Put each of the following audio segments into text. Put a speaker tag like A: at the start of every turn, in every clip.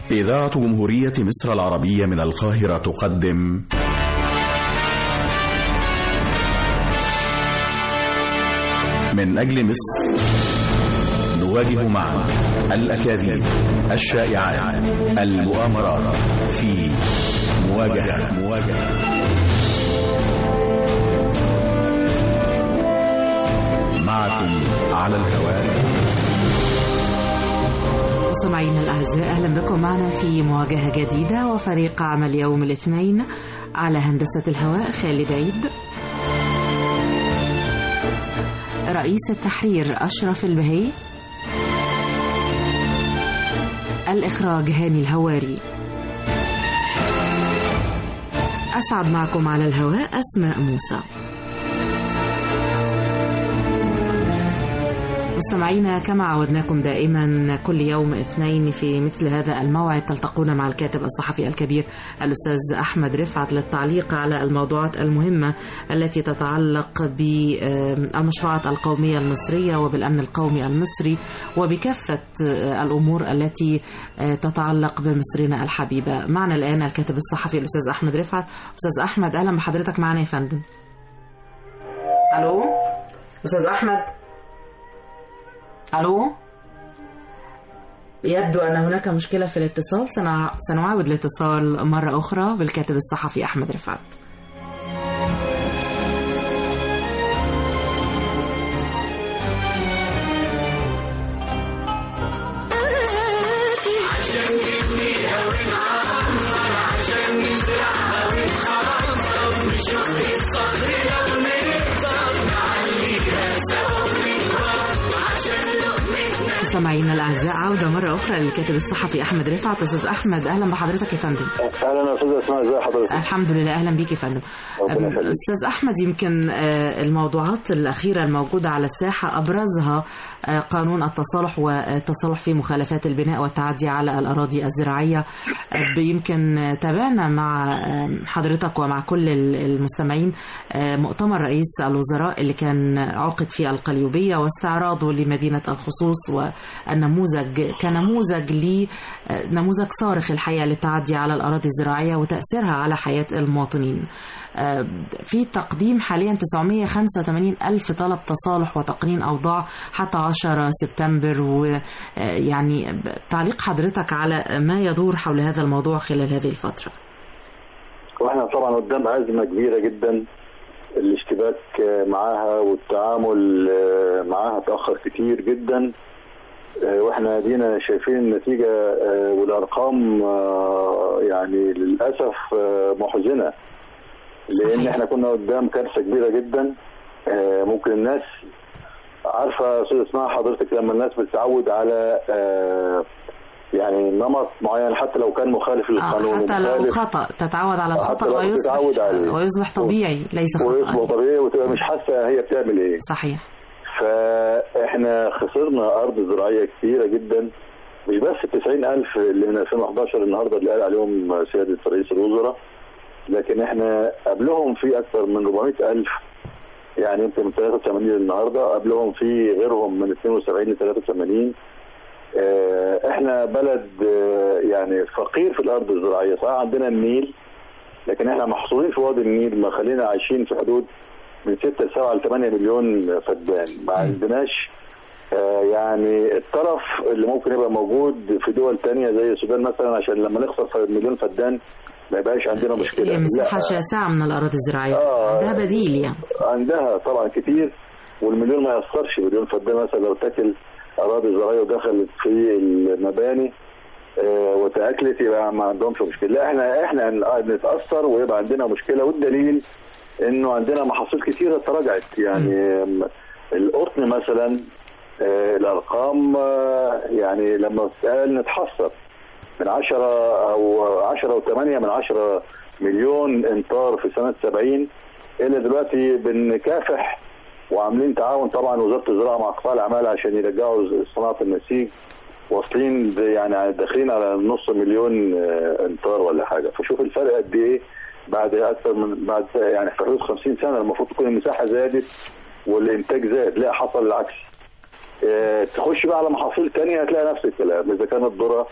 A: إذاعة جمهورية مصر العربية من القاهرة تقدم من أجل مصر نواجه معا الأكاذيب الشائعات المؤامرات في مواجهة مواجهة معكم على الهواء
B: مستمعينا الأعزاء أهلا بكم معنا في مواجهة جديدة وفريق عمل يوم الاثنين على هندسة الهواء خالد عيد رئيس التحرير أشرف البهي الإخراج هاني الهواري أسعد معكم على الهواء أسماء موسى مستمعينا كما عودناكم دائما كل يوم اثنين في مثل هذا الموعد تلتقون مع الكاتب الصحفي الكبير الأستاذ أحمد رفعت للتعليق على الموضوعات المهمة التي تتعلق بالمشروعات القومية المصرية وبالأمن القومي المصري وبكافة الأمور التي تتعلق بمصرنا الحبيبة معنا الآن الكاتب الصحفي الأستاذ أحمد رفعت أستاذ أحمد أهلا بحضرتك معنا يا فندم ألو أستاذ أحمد ألو يبدو أن هناك مشكلة في الاتصال سنع... سنعاود الاتصال مرة أخرى بالكاتب الصحفي أحمد رفعت مستمعينا الاعزاء عوده مره اخرى للكاتب الصحفي احمد رفعت استاذ احمد اهلا بحضرتك يا فندم
C: اهلا استاذ اسماء ازي حضرتك
B: الحمد لله اهلا بيك يا فندم استاذ احمد يمكن الموضوعات الاخيره الموجوده على الساحه ابرزها قانون التصالح والتصالح في مخالفات البناء والتعدي على الاراضي الزراعيه يمكن تابعنا مع حضرتك ومع كل المستمعين مؤتمر رئيس الوزراء اللي كان عقد في القليوبيه واستعراضه لمدينه الخصوص و النموذج كنموذج لنموذج صارخ الحقيقه للتعدي على الاراضي الزراعيه وتاثيرها على حياه المواطنين. في تقديم حاليا 985 ألف طلب تصالح وتقنين أوضاع حتى 10 سبتمبر ويعني تعليق حضرتك على ما يدور حول هذا الموضوع خلال هذه الفترة
C: واحنا طبعا قدام أزمة كبيرة جدا الاشتباك معاها والتعامل معاها تأخر كتير جدا واحنا دينا شايفين النتيجة والأرقام يعني للأسف محزنة لأن صحيح. احنا كنا قدام كارثة كبيرة جدا ممكن الناس عارفة أستاذ اسمها حضرتك لما الناس بتتعود على يعني نمط معين حتى لو كان مخالف للقانون
B: حتى لو خطأ تتعود على الخطأ ويصبح, ويصبح طبيعي ليس خطأ
C: ويصبح طبيعي وتبقى مش حاسة هي بتعمل ايه
B: صحيح
C: فاحنا خسرنا ارض زراعيه كثيره جدا مش بس ال 90000 اللي من 2011 النهارده اللي قال عليهم سياده رئيس الوزراء لكن احنا قبلهم في اكثر من 400000 يعني يمكن من 83 النهارده قبلهم في غيرهم من 72 ل 83 احنا بلد يعني فقير في الارض الزراعيه صحيح عندنا النيل لكن احنا محصورين في وادي النيل ما خلينا عايشين في حدود من 6 ل 7 ل 8 مليون فدان ما عندناش آه يعني الطرف اللي ممكن يبقى موجود في دول تانية زي السودان مثلا عشان لما نخسر مليون فدان ما يبقاش عندنا مشكله
B: هي مساحه شاسعه من الاراضي الزراعيه آه عندها بديل يعني
C: عندها طبعا كتير والمليون ما يأثرش مليون فدان مثلا لو تاكل اراضي زراعيه ودخلت في المباني آه وتاكلت يبقى ما عندهمش مشكله لا احنا احنا نتاثر ويبقى عندنا مشكله والدليل انه عندنا محاصيل كثيره تراجعت يعني القطن مثلا آه الارقام آه يعني لما بتقال نتحسر من 10 او 10 و8 من 10 مليون امتار في سنه 70 الى دلوقتي بنكافح وعاملين تعاون طبعا وزاره الزراعه مع قطاع الاعمال عشان يرجعوا صناعه النسيج واصلين يعني داخلين على نص مليون امتار ولا حاجه فشوف الفرق قد ايه بعد اكثر من بعد يعني في حدود 50 سنه المفروض تكون المساحه زادت والانتاج زاد لا حصل العكس اه تخش بقى على محاصيل ثانيه هتلاقي نفس الكلام اذا كانت ذره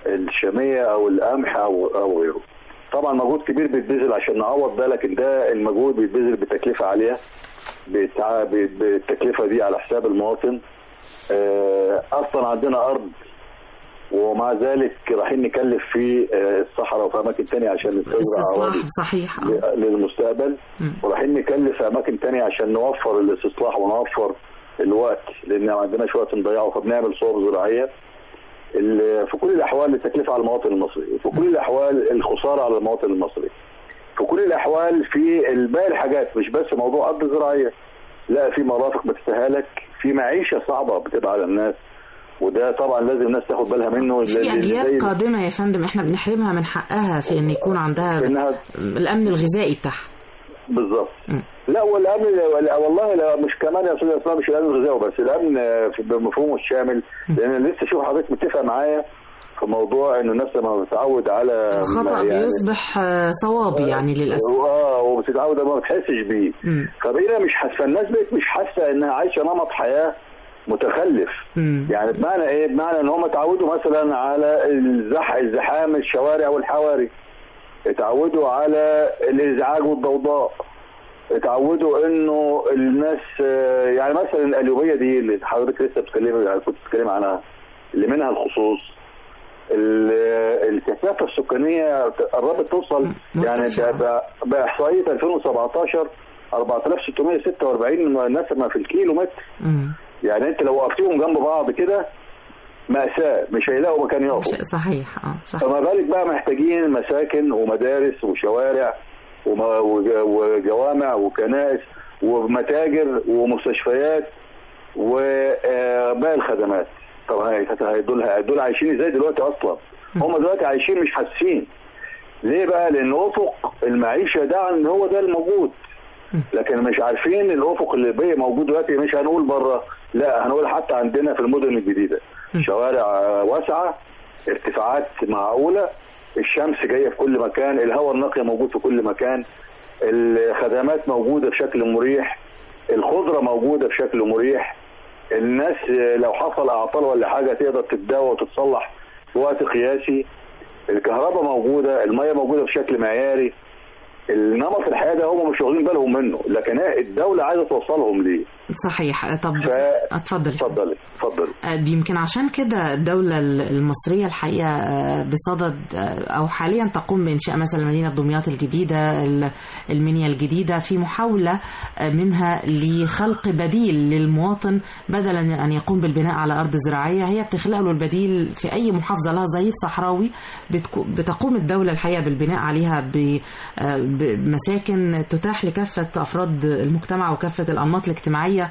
C: الشاميه او القمح او او غيره طبعا مجهود كبير بيتبذل عشان نعوض ده لكن ده المجهود بيتبذل بتكلفه عاليه بتع- ب- بالتكلفه دي على حساب المواطن آه، اصلا عندنا ارض ومع ذلك رايحين نكلف في آه، الصحراء وفي اماكن تانية عشان نستزرع
B: استصلاح
C: أراضي
B: صحيح آه.
C: ل- للمستقبل
B: مم.
C: ورايحين نكلف في اماكن تانية عشان نوفر الاستصلاح ونوفر الوقت لان ما عندناش وقت نضيعه فبنعمل صور زراعيه ال- في كل الاحوال التكلفه على المواطن المصري في كل الاحوال الخساره على المواطن المصري في كل الاحوال في باقي الحاجات مش بس موضوع ارض زراعيه لا في مرافق بتستهلك في معيشه صعبه بتبقى على الناس وده طبعا لازم الناس تاخد بالها منه
B: في
C: لأن زي-
B: اجيال قادمه يا فندم احنا بنحرمها من حقها في ان يكون عندها
C: انها
B: الامن الغذائي بتاعها
C: بالظبط
B: مم.
C: لا والامن لا والله لا مش كمان يا استاذ اسماء مش الامن الغذائي بس الامن في- بمفهومه الشامل لان أنا لسه شوف حضرتك متفق معايا في موضوع انه الناس لما بتتعود على
B: الخطا
C: يعني-
B: بيصبح آه، صواب يعني للاسف
C: اه وبتتعود ما بتحسش بيه
B: مم.
C: فبقينا مش حاسه الناس بقت مش حاسه انها عايشه نمط حياه متخلف
B: مم.
C: يعني بمعنى ايه؟ بمعنى ان هم اتعودوا مثلا على الزح الزحام الشوارع والحواري اتعودوا على الازعاج والضوضاء اتعودوا انه الناس آه، يعني مثلا القليوبيه دي اللي حضرتك لسه بتتكلمي يعني كنت بتتكلمي عنها اللي منها الخصوص ال- الكثافه السكانيه قربت توصل يعني
B: مرتفعة.
C: ده بقى- باحصائيه 2017 4646 نسمه في الكيلو متر
B: مم.
C: يعني انت لو وقفتيهم جنب بعض كده مأساة مش هيلاقوا مكان يقفوا
B: شيء صحيح اه صح
C: فما بالك بقى محتاجين مساكن ومدارس وشوارع وما- وج- وجوامع وكنائس ومتاجر ومستشفيات وباقي الخدمات طب هي- هيدول هيدول عايشين ازاي دلوقتي اصلا هم دلوقتي عايشين مش حاسين ليه بقى لان افق المعيشه ده عن هو ده الموجود لكن مش عارفين الافق اللي بقى موجود دلوقتي مش هنقول بره لا هنقول حتى عندنا في المدن الجديده شوارع آه، واسعه ارتفاعات معقوله الشمس جايه في كل مكان الهواء النقي موجود في كل مكان الخدمات موجوده بشكل مريح الخضره موجوده بشكل مريح الناس آه، لو حصل اعطال ولا حاجه تقدر تتداوى وتتصلح في وقت قياسي الكهرباء موجوده الميه موجوده بشكل معياري النمط الحياه ده هم مش واخدين بالهم منه لكن هي الدوله عايزه توصلهم ليه
B: صحيح طب
C: ف-
B: اتفضل
C: اتفضلي اتفضلي
B: آه، يمكن عشان كده الدولة المصرية الحقيقة آه، بصدد آه، أو حاليا تقوم بإنشاء مثلا مدينة دمياط الجديدة ال- المنيا الجديدة في محاولة آه، منها لخلق بديل للمواطن بدلا من أن يقوم بالبناء على أرض زراعية هي بتخلق له البديل في أي محافظة لها ظهير صحراوي بتكو- بتقوم الدولة الحقيقة بالبناء عليها ب- آه، بمساكن تتاح لكافة أفراد المجتمع وكافة الأنماط الاجتماعية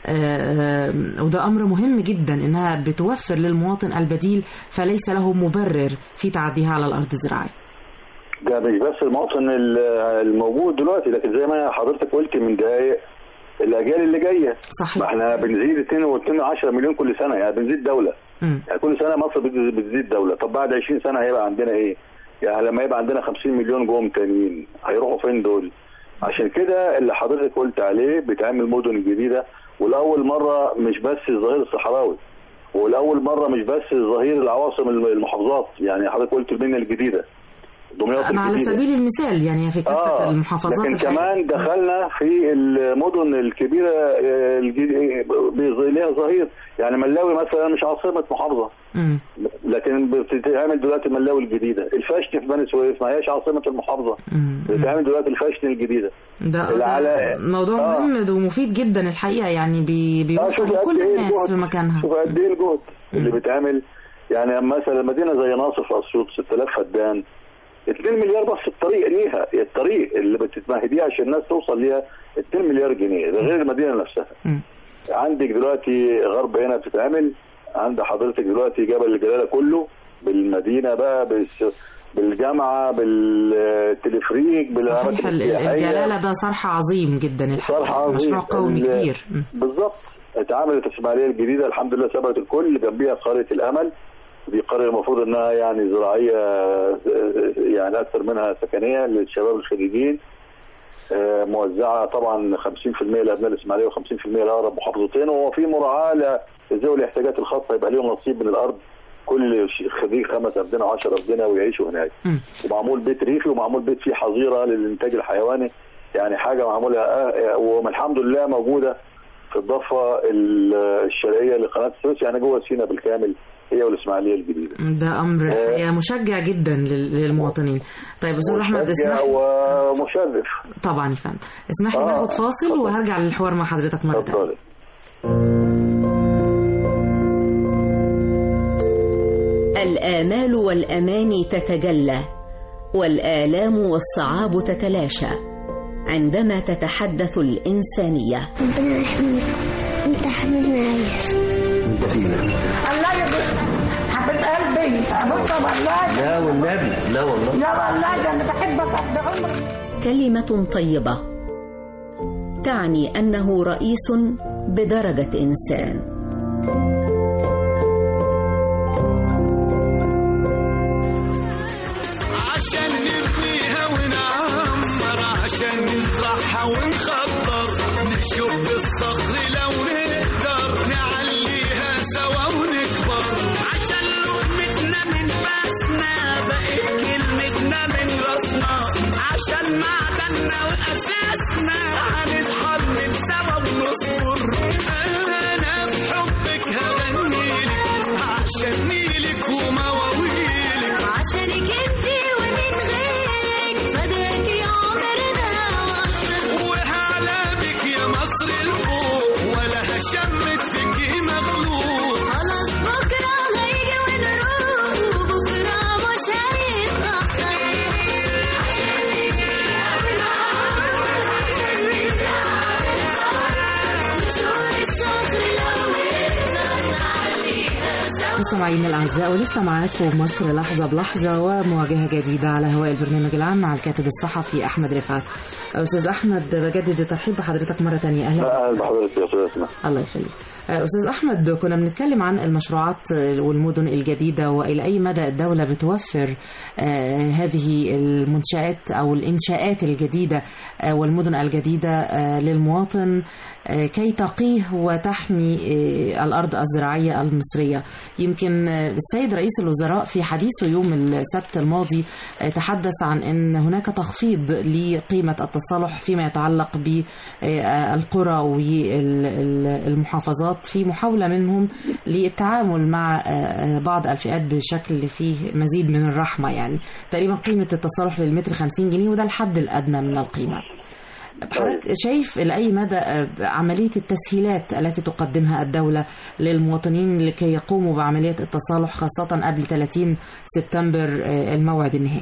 B: آه، وده امر مهم جدا انها بتوفر للمواطن البديل فليس له مبرر في تعديها على الارض الزراعيه.
C: ده مش بس المواطن ال- الموجود دلوقتي لكن زي ما حضرتك قلت من دقايق الاجيال اللي جايه
B: صحيح.
C: ما احنا بنزيد 2 و2 10 مليون كل سنه يعني بنزيد دوله
B: مم.
C: يعني كل سنه مصر بتز- بتزيد دوله طب بعد 20 سنه هيبقى عندنا ايه؟ يعني لما يبقى عندنا 50 مليون جم تانيين هيروحوا فين دول؟ عشان كده اللي حضرتك قلت عليه بيتعمل مدن جديده والاول مره مش بس الظهير الصحراوي والاول مره مش بس ظهير العواصم المحافظات يعني حضرتك قلت المنيا الجديده دمياط
B: أنا على
C: الجديدة.
B: سبيل المثال يعني في كافه
C: آه
B: المحافظات
C: لكن
B: الحقيقة.
C: كمان دخلنا في المدن الكبيره آه، الجديد- بيظ- ليها ظهير يعني ملاوي مثلا مش عاصمه محافظه
B: مم.
C: لكن بتتعمل دلوقتي ملاوي الجديده الفاشن في بني سويف ما هياش عاصمه المحافظه
B: مم.
C: بتتعمل دلوقتي الفاشن الجديده
B: ده
C: العلا-
B: ده موضوع
C: آه.
B: مهم ومفيد جدا الحقيقه يعني بي
C: آه،
B: بيوصل
C: شوف قد
B: لكل
C: إيه
B: الناس
C: الجهد.
B: في مكانها.
C: شوف قد ايه الجهد اللي
B: مم.
C: بيتعمل يعني مثلا مدينه زي ناصر في اسيوط 6000 فدان 2 مليار بس الطريق ليها الطريق اللي بتتمهديه عشان الناس توصل ليها 2 مليار جنيه ده غير المدينه نفسها
B: مم.
C: عندك دلوقتي غرب هنا بتتعمل عند حضرتك دلوقتي جبل الجلاله كله بالمدينه بقى بالس- بالجامعه بالتلفريك
B: صحيح
C: بالاماكن
B: ال-
C: السياحيه
B: الجلاله ده صرح عظيم جدا الحقيقة.
C: صرح عظيم
B: مشروع قومي
C: ال-
B: كبير مم.
C: بالظبط اتعملت الاسماعيليه الجديده الحمد لله سبقت الكل جنبيها قريه الامل دي قريه المفروض انها يعني زراعيه يعني اكثر منها سكنيه للشباب الخريجين آه، موزعه طبعا 50% لابناء الاسماعيليه و50% لاقرب محافظتين وهو في مراعاه لذوي الاحتياجات الخاصه يبقى ليهم نصيب من الارض كل ش- خريج خمس ابدنه و10 ابدنه ويعيشوا هناك
B: مم.
C: ومعمول بيت ريفي ومعمول بيت فيه حظيره للانتاج الحيواني يعني حاجه معموله آه، والحمد لله موجوده في الضفه ال- الشرقيه لقناه السويس يعني جوه سينا بالكامل هي والاسماعيليه الجديده
B: ده امر
C: آه.
B: حقيقة مشجع جدا لل- للمواطنين طيب استاذ احمد
C: مشجع
B: اسمح
C: ومشرف
B: طبعا يا فندم اسمح لي
C: آه،
B: ناخد فاصل
C: اتفضل.
B: وهرجع للحوار مع حضرتك مره تانية
C: اتفضلي
D: الآمال والأماني تتجلى والآلام والصعاب تتلاشى عندما تتحدث الإنسانية
E: ربنا يحميك انت حبيبنا عايز
F: الله يبارك حبيب قلبي هموت والله
G: لا والنبي لا والله
F: لا والله ده انا بحبك قد عمري
D: كلمة طيبة تعني أنه رئيس بدرجة إنسان
H: عشان نبنيها ونعمر عشان نزرعها ونخضر نشوف بالصخر لو نقدر نعليها سوا ونكبر عشان لقمتنا من بسنا بقت كلمتنا من راسنا عشان معدننا واساسنا هنتحمل سوا ونصبر انا في حبك هغنيلك عشان نيلك ومواويلك
E: عشانك انت ومن غيرك فداكي عمرنا
H: وهعلامك يا مصر الفوق ولا هشمت فيكي مخلوق
E: خلاص بكره هيجي ونروح وبكره مش هيتاخر
B: مستمعينا الاعزاء ولسه معاكم مصر لحظه بلحظه ومواجهه جديده على هواء البرنامج العام مع الكاتب الصحفي احمد رفعت استاذ احمد بجدد الترحيب بحضرتك مره تانية اهلا
C: اهلا بحضرتك يا استاذ اسماء
B: الله يخليك أستاذ أحمد كنا بنتكلم عن المشروعات والمدن الجديدة وإلى أي مدى الدولة بتوفر آه، هذه المنشآت أو الإنشاءات الجديدة آه، والمدن الجديدة آه، للمواطن آه، كي تقيه وتحمي آه، الأرض الزراعية المصرية يمكن آه، السيد رئيس الوزراء في حديثه يوم السبت الماضي آه، تحدث عن أن هناك تخفيض لقيمة التصالح فيما يتعلق بالقرى والمحافظات في محاولة منهم للتعامل مع آه، آه، بعض الفئات بشكل فيه مزيد من الرحمة يعني تقريبا قيمة التصالح للمتر 50 جنيه وده الحد الأدنى من القيمة حضرتك شايف لأي مدى آه، عملية التسهيلات التي تقدمها الدولة للمواطنين لكي يقوموا بعملية التصالح خاصة قبل 30 سبتمبر آه، الموعد النهائي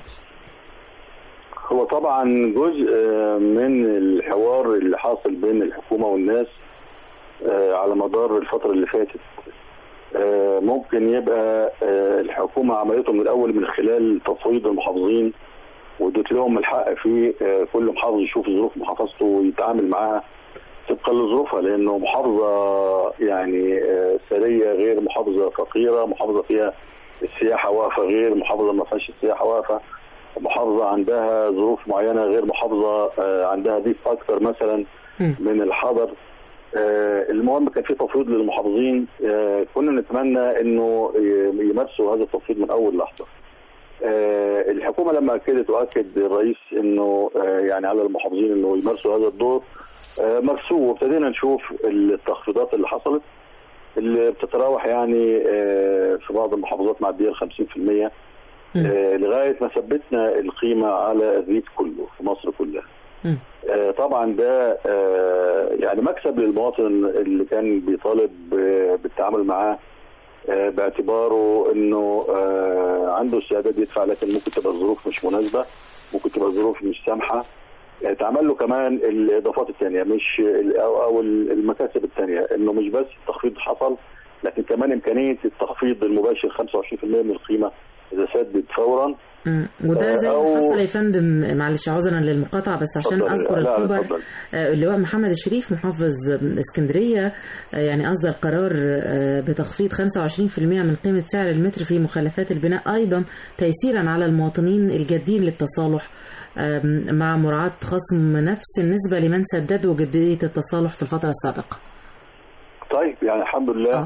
C: هو طبعا جزء آه، من الحوار اللي حاصل بين الحكومه والناس آه، على مدار الفتره اللي فاتت آه، ممكن يبقى آه، الحكومه عملته من الاول من خلال تفويض المحافظين وادت لهم الحق في آه، كل محافظ يشوف ظروف محافظته ويتعامل معاها طبقا لظروفها لانه محافظه يعني آه، ثريه غير محافظه فقيره محافظه فيها السياحه واقفه غير محافظه ما فيهاش السياحه واقفه محافظه عندها ظروف معينه غير محافظه آه، عندها ضيف اكثر مثلا
B: مم.
C: من الحضر آه، المهم كان في تفويض للمحافظين آه، كنا نتمنى انه ي- يمارسوا هذا التفويض من اول لحظه آه، الحكومه لما اكدت واكد الرئيس انه آه، يعني على المحافظين انه يمارسوا هذا الدور آه، مارسوه وابتدينا نشوف التخفيضات اللي حصلت اللي بتتراوح يعني آه، في بعض المحافظات معديه ال 50% آه، لغايه ما ثبتنا القيمه على الريف كله في مصر كلها.
B: مم.
C: آه، طبعا ده آه، يعني مكسب للمواطن اللي كان بيطالب آه، بالتعامل معاه آه، باعتباره انه آه، عنده استعداد يدفع لكن ممكن تبقى الظروف مش مناسبه ممكن تبقى الظروف مش سامحه آه، تعمل له كمان الاضافات الثانيه مش ال- او او المكاسب الثانيه انه مش بس التخفيض حصل لكن كمان امكانيه التخفيض المباشر 25% من القيمه اذا سدد فورا
B: مم. وده زي
C: أو-
B: ما حصل يا فندم معلش عذرا للمقاطعه بس عشان
C: اتفضل.
B: اذكر
C: لا،
B: الخبر
C: اتفضل.
B: آه، اللواء محمد الشريف محافظ اسكندريه آه، يعني اصدر قرار آه، بتخفيض 25% من قيمه سعر المتر في مخلفات البناء ايضا تيسيرا على المواطنين الجادين للتصالح آم، مع مراعاه خصم نفس النسبه لمن سددوا جديه التصالح في الفتره السابقه.
C: طيب يعني الحمد لله
B: آه.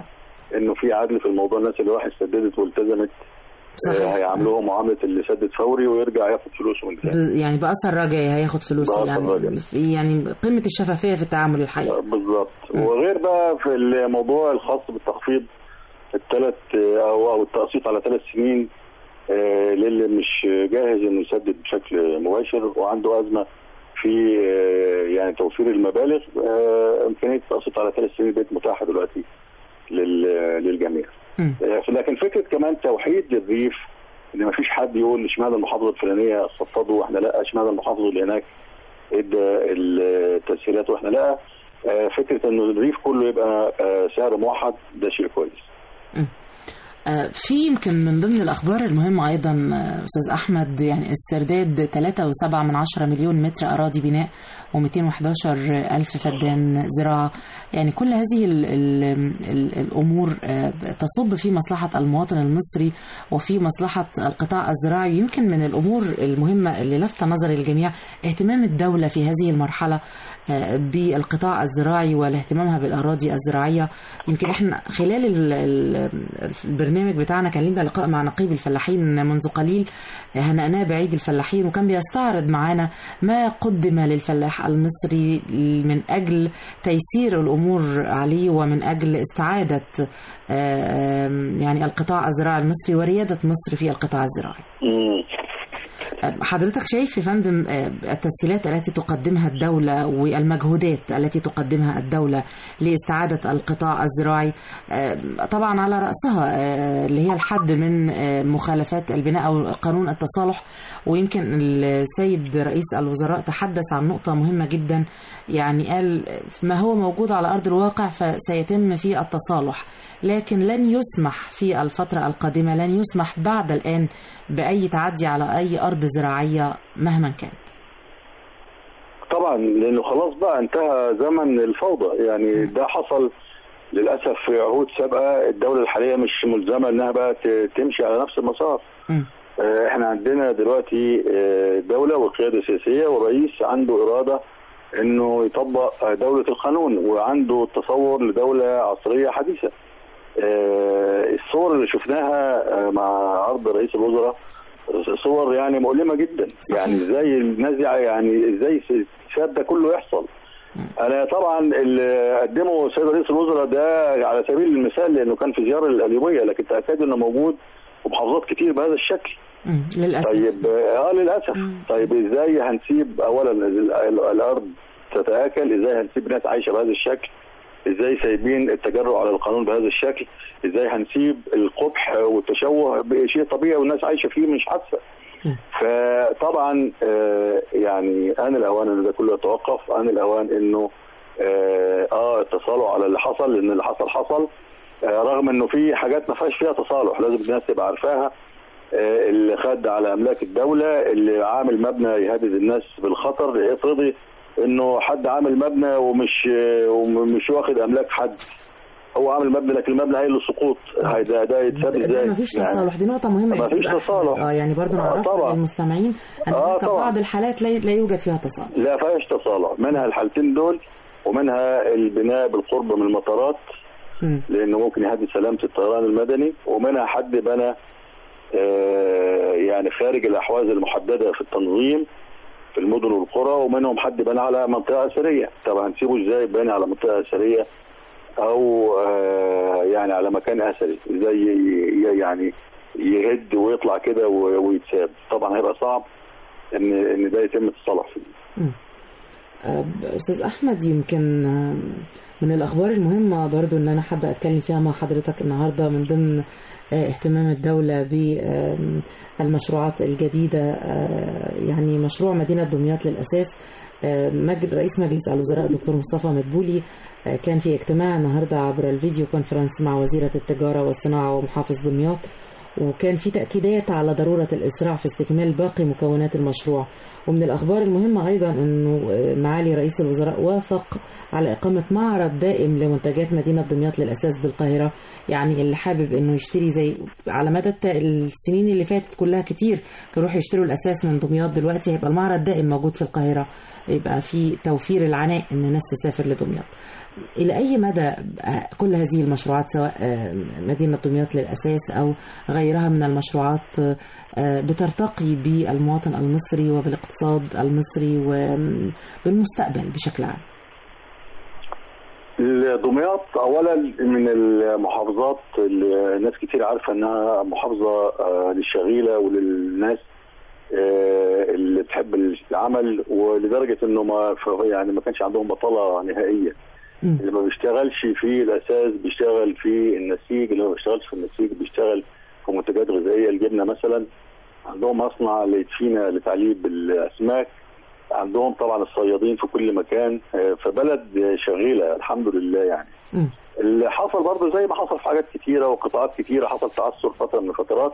C: انه في عدل في الموضوع الناس اللي راح سددت والتزمت
B: صحيح.
C: آه، هيعاملوهم معامله اللي سدد فوري ويرجع ياخد فلوسه من تاني
B: ب- يعني بأثر رجعي هياخد فلوسه
C: بأثر
B: يعني
C: رجعي.
B: في- يعني قمة الشفافية في التعامل الحقيقي
C: بالظبط
B: مم.
C: وغير بقى في الموضوع الخاص بالتخفيض الثلاث او او التقسيط على ثلاث سنين آه، للي مش جاهز انه يسدد بشكل مباشر وعنده ازمه في آه، يعني توفير المبالغ آه، امكانيه التقسيط على ثلاث سنين بقت متاحه دلوقتي لل- للجميع
B: مم.
C: آه، لكن فكره كمان توحيد للريف ان ما فيش حد يقول اشمعنى المحافظه الفلانيه خفضوا واحنا لا اشمعنى المحافظه اللي هناك ادى التسهيلات واحنا لا آه، فكره انه الريف كله يبقى آه، سعر موحد ده شيء كويس
B: آه، في يمكن من ضمن الأخبار المهمة أيضا آه، أستاذ أحمد يعني استرداد 3.7 من عشرة مليون متر أراضي بناء و211 ألف فدان زراعة يعني كل هذه ال ال ال الأمور آه، تصب في مصلحة المواطن المصري وفي مصلحة القطاع الزراعي يمكن من الأمور المهمة اللي لفت نظر الجميع اهتمام الدولة في هذه المرحلة آه، بالقطاع الزراعي والاهتمامها بالأراضي الزراعية يمكن احنا خلال ال- ال- البرنامج بتاعنا كان لنا لقاء مع نقيب الفلاحين منذ قليل هنأناه بعيد الفلاحين وكان بيستعرض معانا ما قدم للفلاح المصري من أجل تيسير الأمور عليه ومن أجل استعادة آه، آم، يعني القطاع الزراعي المصري وريادة مصر في القطاع الزراعي
C: مم.
B: حضرتك شايف يا فندم آه، التسهيلات التي تقدمها الدولة والمجهودات التي تقدمها الدولة لاستعادة القطاع الزراعي آه، طبعا على رأسها آه، اللي هي الحد من آه، مخالفات البناء أو قانون التصالح ويمكن السيد رئيس الوزراء تحدث عن نقطة مهمة جدا يعني قال ما هو موجود على أرض الواقع فسيتم في التصالح لكن لن يسمح في الفترة القادمة لن يسمح بعد الآن بأي تعدي على أي أرض زراعية مهما كان
C: طبعا لانه خلاص بقى انتهى زمن الفوضى يعني ده حصل للاسف في عهود سابقه الدوله الحاليه مش ملزمه انها بقى ت- تمشي على نفس المسار
B: مم.
C: آه، احنا عندنا دلوقتي آه، دولة وقيادة سياسية ورئيس عنده إرادة انه يطبق آه، دولة القانون وعنده تصور لدولة عصرية حديثة آه، الصور اللي شفناها آه، مع عرض رئيس الوزراء صور يعني مؤلمة جدا
B: صحيح.
C: يعني ازاي الناس دي يعني ازاي الساد ده كله يحصل انا طبعا اللي قدمه السيد رئيس الوزراء ده على سبيل المثال لانه كان في زياره القليوبيه لكن تاكدوا انه موجود ومحافظات كتير بهذا الشكل
B: مم. للأسف
C: طيب اه للاسف
B: مم.
C: طيب ازاي هنسيب اولا ال- ال- الارض تتاكل ازاي هنسيب ناس عايشه بهذا الشكل ازاي سايبين التجرؤ على القانون بهذا الشكل ازاي هنسيب القبح والتشوه بشيء طبيعي والناس عايشه فيه مش حاسه
B: مم.
C: فطبعا آه يعني ان الاوان ان ده كله يتوقف ان الاوان انه اه, آه التصالح على اللي حصل لان اللي حصل حصل آه رغم انه في حاجات ما فيهاش فيها تصالح لازم الناس تبقى عارفاها آه، اللي خد على املاك الدوله اللي عامل مبنى يهدد الناس بالخطر افرضي انه حد عامل مبنى ومش آه، ومش واخد املاك حد هو عامل مبنى لكن المبنى هي له سقوط هي ده ده يتساب
B: ده
C: ازاي؟
B: ما فيش
C: يعني
B: تصالح دي نقطة مهمة يا
C: ما فيش
B: أستاذ أحمد.
C: تصالح.
B: اه يعني برضه
C: آه،
B: نعرفها
C: طبعا.
B: للمستمعين أن
C: آه،
B: هناك
C: طبعا.
B: بعض الحالات لا لا يوجد فيها تصالح
C: لا فيهاش تصالح منها الحالتين دول ومنها البناء بالقرب من المطارات
B: مم.
C: لانه ممكن يهدد سلامه الطيران المدني ومنها حد بنى آه، يعني خارج الاحواز المحدده في التنظيم في المدن والقرى ومنهم حد بنى على منطقه اثريه طب هنسيبه ازاي بني على منطقه اثريه او آه، يعني على مكان اثري ازاي ي- ي- يعني يهد ويطلع كده و- ويتساب طبعا هيبقى صعب ان ان ده يتم التصالح فيه
B: مم. آه، أستاذ أحمد يمكن آه، من الأخبار المهمة برضو اللي أنا حابة أتكلم فيها مع حضرتك النهاردة من ضمن آه، اهتمام الدولة بالمشروعات الجديدة آه، يعني مشروع مدينة دمياط للأساس آه، مجل رئيس مجلس الوزراء دكتور مصطفى مدبولي آه، كان في اجتماع النهاردة عبر الفيديو كونفرنس مع وزيرة التجارة والصناعة ومحافظ دمياط وكان في تأكيدات على ضرورة الإسراع في استكمال باقي مكونات المشروع ومن الأخبار المهمة أيضا أنه معالي رئيس الوزراء وافق على إقامة معرض دائم لمنتجات مدينة دمياط للأساس بالقاهرة يعني اللي حابب أنه يشتري زي على مدى الت- السنين اللي فاتت كلها كتير يروحوا يشتروا الأساس من دمياط دلوقتي هيبقى المعرض دائم موجود في القاهرة يبقى في توفير العناء أن الناس تسافر لدمياط إلى أي مدى آه، كل هذه المشروعات سواء آه، مدينة دمياط للأساس أو غيرها من المشروعات آه، بترتقي بالمواطن المصري وبالاقتصاد المصري وبالمستقبل بشكل عام
C: دمياط اولا من المحافظات اللي ناس كتير عارفه انها محافظه آه، للشغيله وللناس آه، اللي بتحب العمل ولدرجه انه ما ف- يعني ما كانش عندهم بطاله نهائيه
B: مم.
C: اللي ما بيشتغلش في الاساس بيشتغل في النسيج اللي ما بيشتغلش في النسيج بيشتغل في منتجات غذائيه الجبنه مثلا عندهم مصنع لتفينه لتعليب الاسماك عندهم طبعا الصيادين في كل مكان آه، فبلد شغيله الحمد لله يعني
B: مم.
C: اللي حصل برضه زي ما حصل في حاجات كتيره وقطاعات كتيره حصل تعثر فتره من الفترات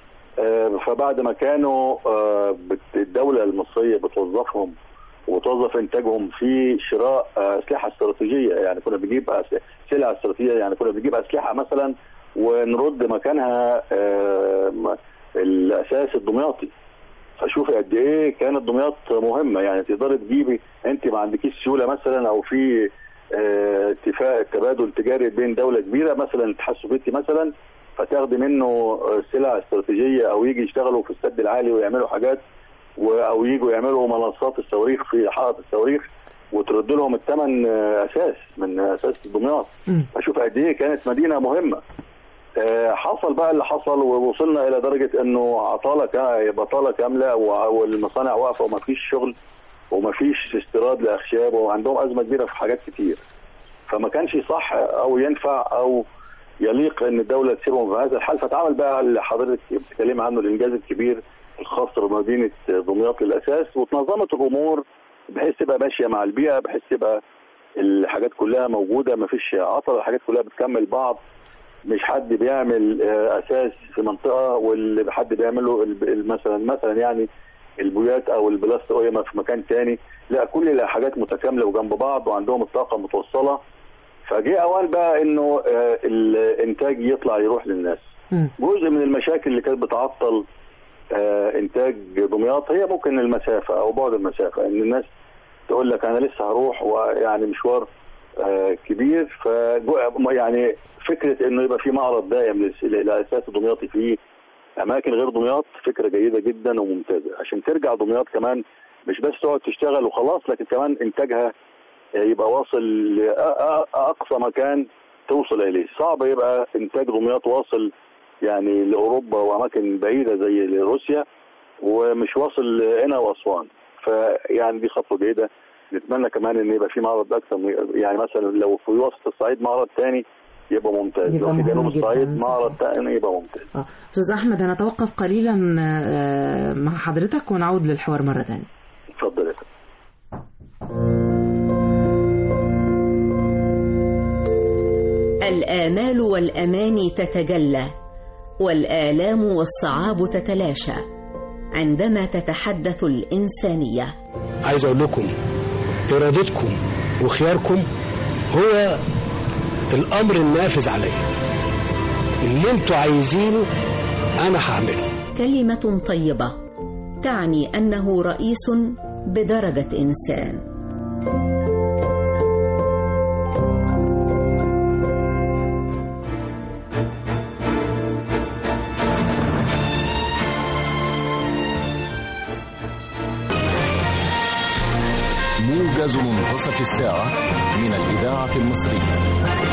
C: آه، فبعد ما كانوا آه، بت- الدوله المصريه بتوظفهم وتوظف انتاجهم في شراء آه، اسلحه استراتيجيه يعني كنا بنجيب أس- سلع استراتيجيه يعني كنا بنجيب اسلحه مثلا ونرد مكانها آه، م- الاساس الدمياطي فشوفي قد ايه كانت دمياط مهمه يعني تقدري تجيبي انت ما عندكيش سيوله مثلا او في آه، اتفاق تبادل تجاري بين دوله كبيره مثلا الاتحاد السوفيتي مثلا فتاخدي منه آه، سلع استراتيجيه او يجي يشتغلوا في السد العالي ويعملوا حاجات و- او يجوا يعملوا منصات الصواريخ في حائط الصواريخ وترد لهم الثمن آه، اساس من اساس دمياط
B: مم.
C: اشوف قد ايه كانت مدينه مهمه آه، حصل بقى اللي حصل ووصلنا الى درجه انه عطاله كا- بطاله كامله وع- والمصانع واقفه وما فيش شغل وما فيش استيراد لاخشاب وعندهم ازمه كبيره في حاجات كتير فما كانش صح او ينفع او يليق ان الدوله تسيبهم في هذا الحال فتعمل بقى اللي حضرتك بتتكلم عنه الانجاز الكبير الخاص بمدينه دمياط للاساس وتنظمت الامور بحيث تبقى ماشيه مع البيئه بحيث تبقى الحاجات كلها موجوده ما فيش عطل الحاجات كلها بتكمل بعض مش حد بيعمل آه، اساس في منطقه واللي حد بيعمله الب- ال- مثلا مثلا يعني البويات او البلاست اويما في مكان تاني لا كل الحاجات متكامله وجنب بعض وعندهم الطاقه متوصله فجاء اوان بقى انه آه، الانتاج يطلع يروح للناس
B: مم.
C: جزء من المشاكل اللي كانت بتعطل آه، انتاج دمياط هي ممكن المسافه او بعد المسافه ان الناس تقول لك انا لسه هروح ويعني مشوار آه، كبير ف يعني فكره انه يبقى في معرض دائم للس- للاساس الدمياطي في اماكن غير دمياط فكره جيده جدا وممتازه عشان ترجع دمياط كمان مش بس تقعد تشتغل وخلاص لكن كمان انتاجها آه، يبقى واصل لاقصى مكان توصل اليه صعب يبقى انتاج دمياط واصل يعني لاوروبا واماكن بعيده زي روسيا ومش واصل هنا واسوان فيعني دي خطوه جيده نتمنى كمان ان يبقى في معرض اكثر من- يعني مثلا لو في وسط الصعيد معرض ثاني يبقى ممتاز
B: يبقى
C: لو في
B: مهم
C: جنوب
B: جداً،
C: الصعيد
B: صحيح.
C: معرض ثاني يبقى ممتاز
B: آه. أستاذ أحمد هنتوقف قليلا آه، مع حضرتك ونعود للحوار مرة ثانية
C: اتفضل يا فندم.
D: الآمال والأماني تتجلى والآلام والصعاب تتلاشى عندما تتحدث الإنسانية
G: عايز اقول لكم ارادتكم وخياركم هو الامر النافذ عليا اللي انتوا عايزينه انا هعمله
D: كلمة طيبة تعني أنه رئيس بدرجة إنسان
A: موجز منتصف الساعة من الإذاعة المصرية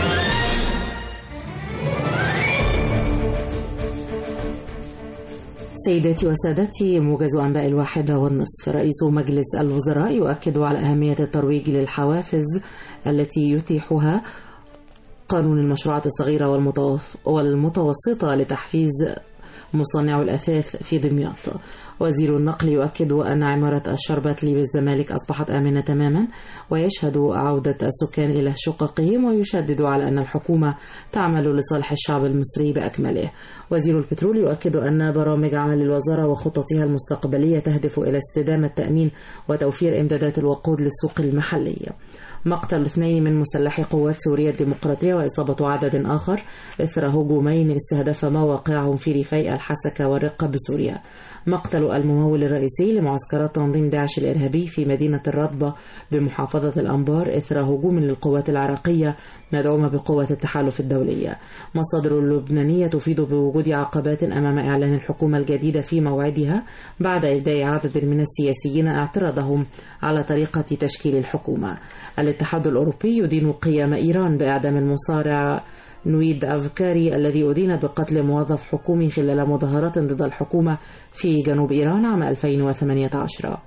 B: سيداتي وسادتي موجز أنباء الواحدة والنصف رئيس مجلس الوزراء يؤكد على أهمية الترويج للحوافز التي يتيحها قانون المشروعات الصغيرة والمتوف- والمتوسطة لتحفيز مصنع الأثاث في دمياط وزير النقل يؤكد أن عمارة الشربتلي بالزمالك أصبحت آمنة تماما ويشهد عودة السكان إلى شققهم ويشدد على أن الحكومة تعمل لصالح الشعب المصري بأكمله وزير البترول يؤكد أن برامج عمل الوزارة وخططها المستقبلية تهدف إلى استدامة تأمين وتوفير إمدادات الوقود للسوق المحلية مقتل اثنين من مسلحي قوات سوريا الديمقراطية وإصابة عدد آخر إثر هجومين استهدف مواقعهم في ريفي الحسكة والرقة بسوريا مقتل الممول الرئيسي لمعسكرات تنظيم داعش الإرهابي في مدينة الرطبة بمحافظة الأنبار إثر هجوم للقوات العراقية مدعومة بقوة التحالف الدولية مصادر لبنانية تفيد بوجود عقبات أمام إعلان الحكومة الجديدة في موعدها بعد إبداء عدد من السياسيين اعتراضهم على طريقة تشكيل الحكومة الاتحاد الأوروبي يدين قيام إيران بإعدام المصارع نويد أفكاري الذي أدين بقتل موظف حكومي خلال مظاهرات ضد الحكومة في جنوب إيران عام 2018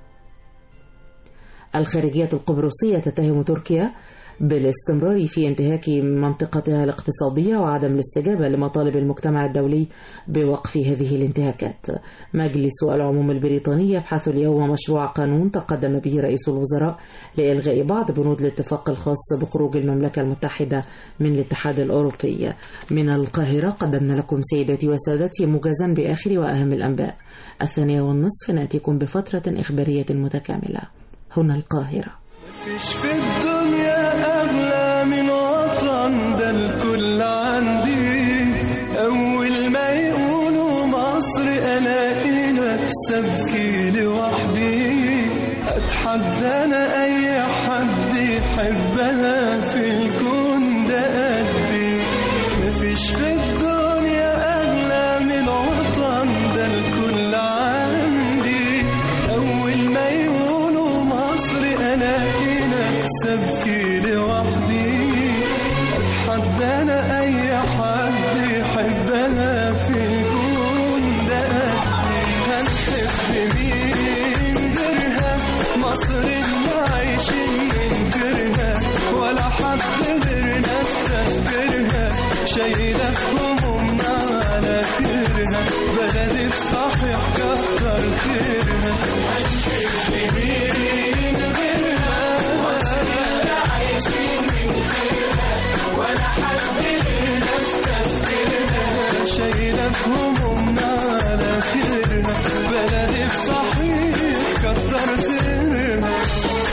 B: الخارجية القبرصية تتهم تركيا بالاستمرار في انتهاك منطقتها الاقتصادية وعدم الاستجابة لمطالب المجتمع الدولي بوقف هذه الانتهاكات مجلس العموم البريطاني يبحث اليوم مشروع قانون تقدم به رئيس الوزراء لإلغاء بعض بنود الاتفاق الخاص بخروج المملكة المتحدة من الاتحاد الأوروبي من القاهرة قدمنا لكم سيداتي وسادتي موجزا بآخر وأهم الأنباء الثانية والنصف نأتيكم بفترة إخبارية متكاملة هنا القاهرة
H: مفيش في الدنيا أغلى من وطن ده الكل عندي أول ما يقولوا مصر ألاقي نفسي أبكي لوحدي أتحدى أنا أي حد يحبها في الكون ده قدي مفيش في الدنيا أغلى من وطن ده الكل عندي أول ما يقولوا مصر ألاقي نفسي أبكي لوحدي أتحدى أنا أي حد يحبها في الكون ده قدي هنحب مين غيرها مصر اللي عايشين من غيرها ولا حد غيرنا استذكرها شايلة همومنا على كرها بلدي بصحيح كتر خيرها هنحب مين غيرها مصر اللي عايشين من غيرها ولا حد غيرنا استذكرها شايلة همومنا على كرها بلدي بصحيح كتر خيرها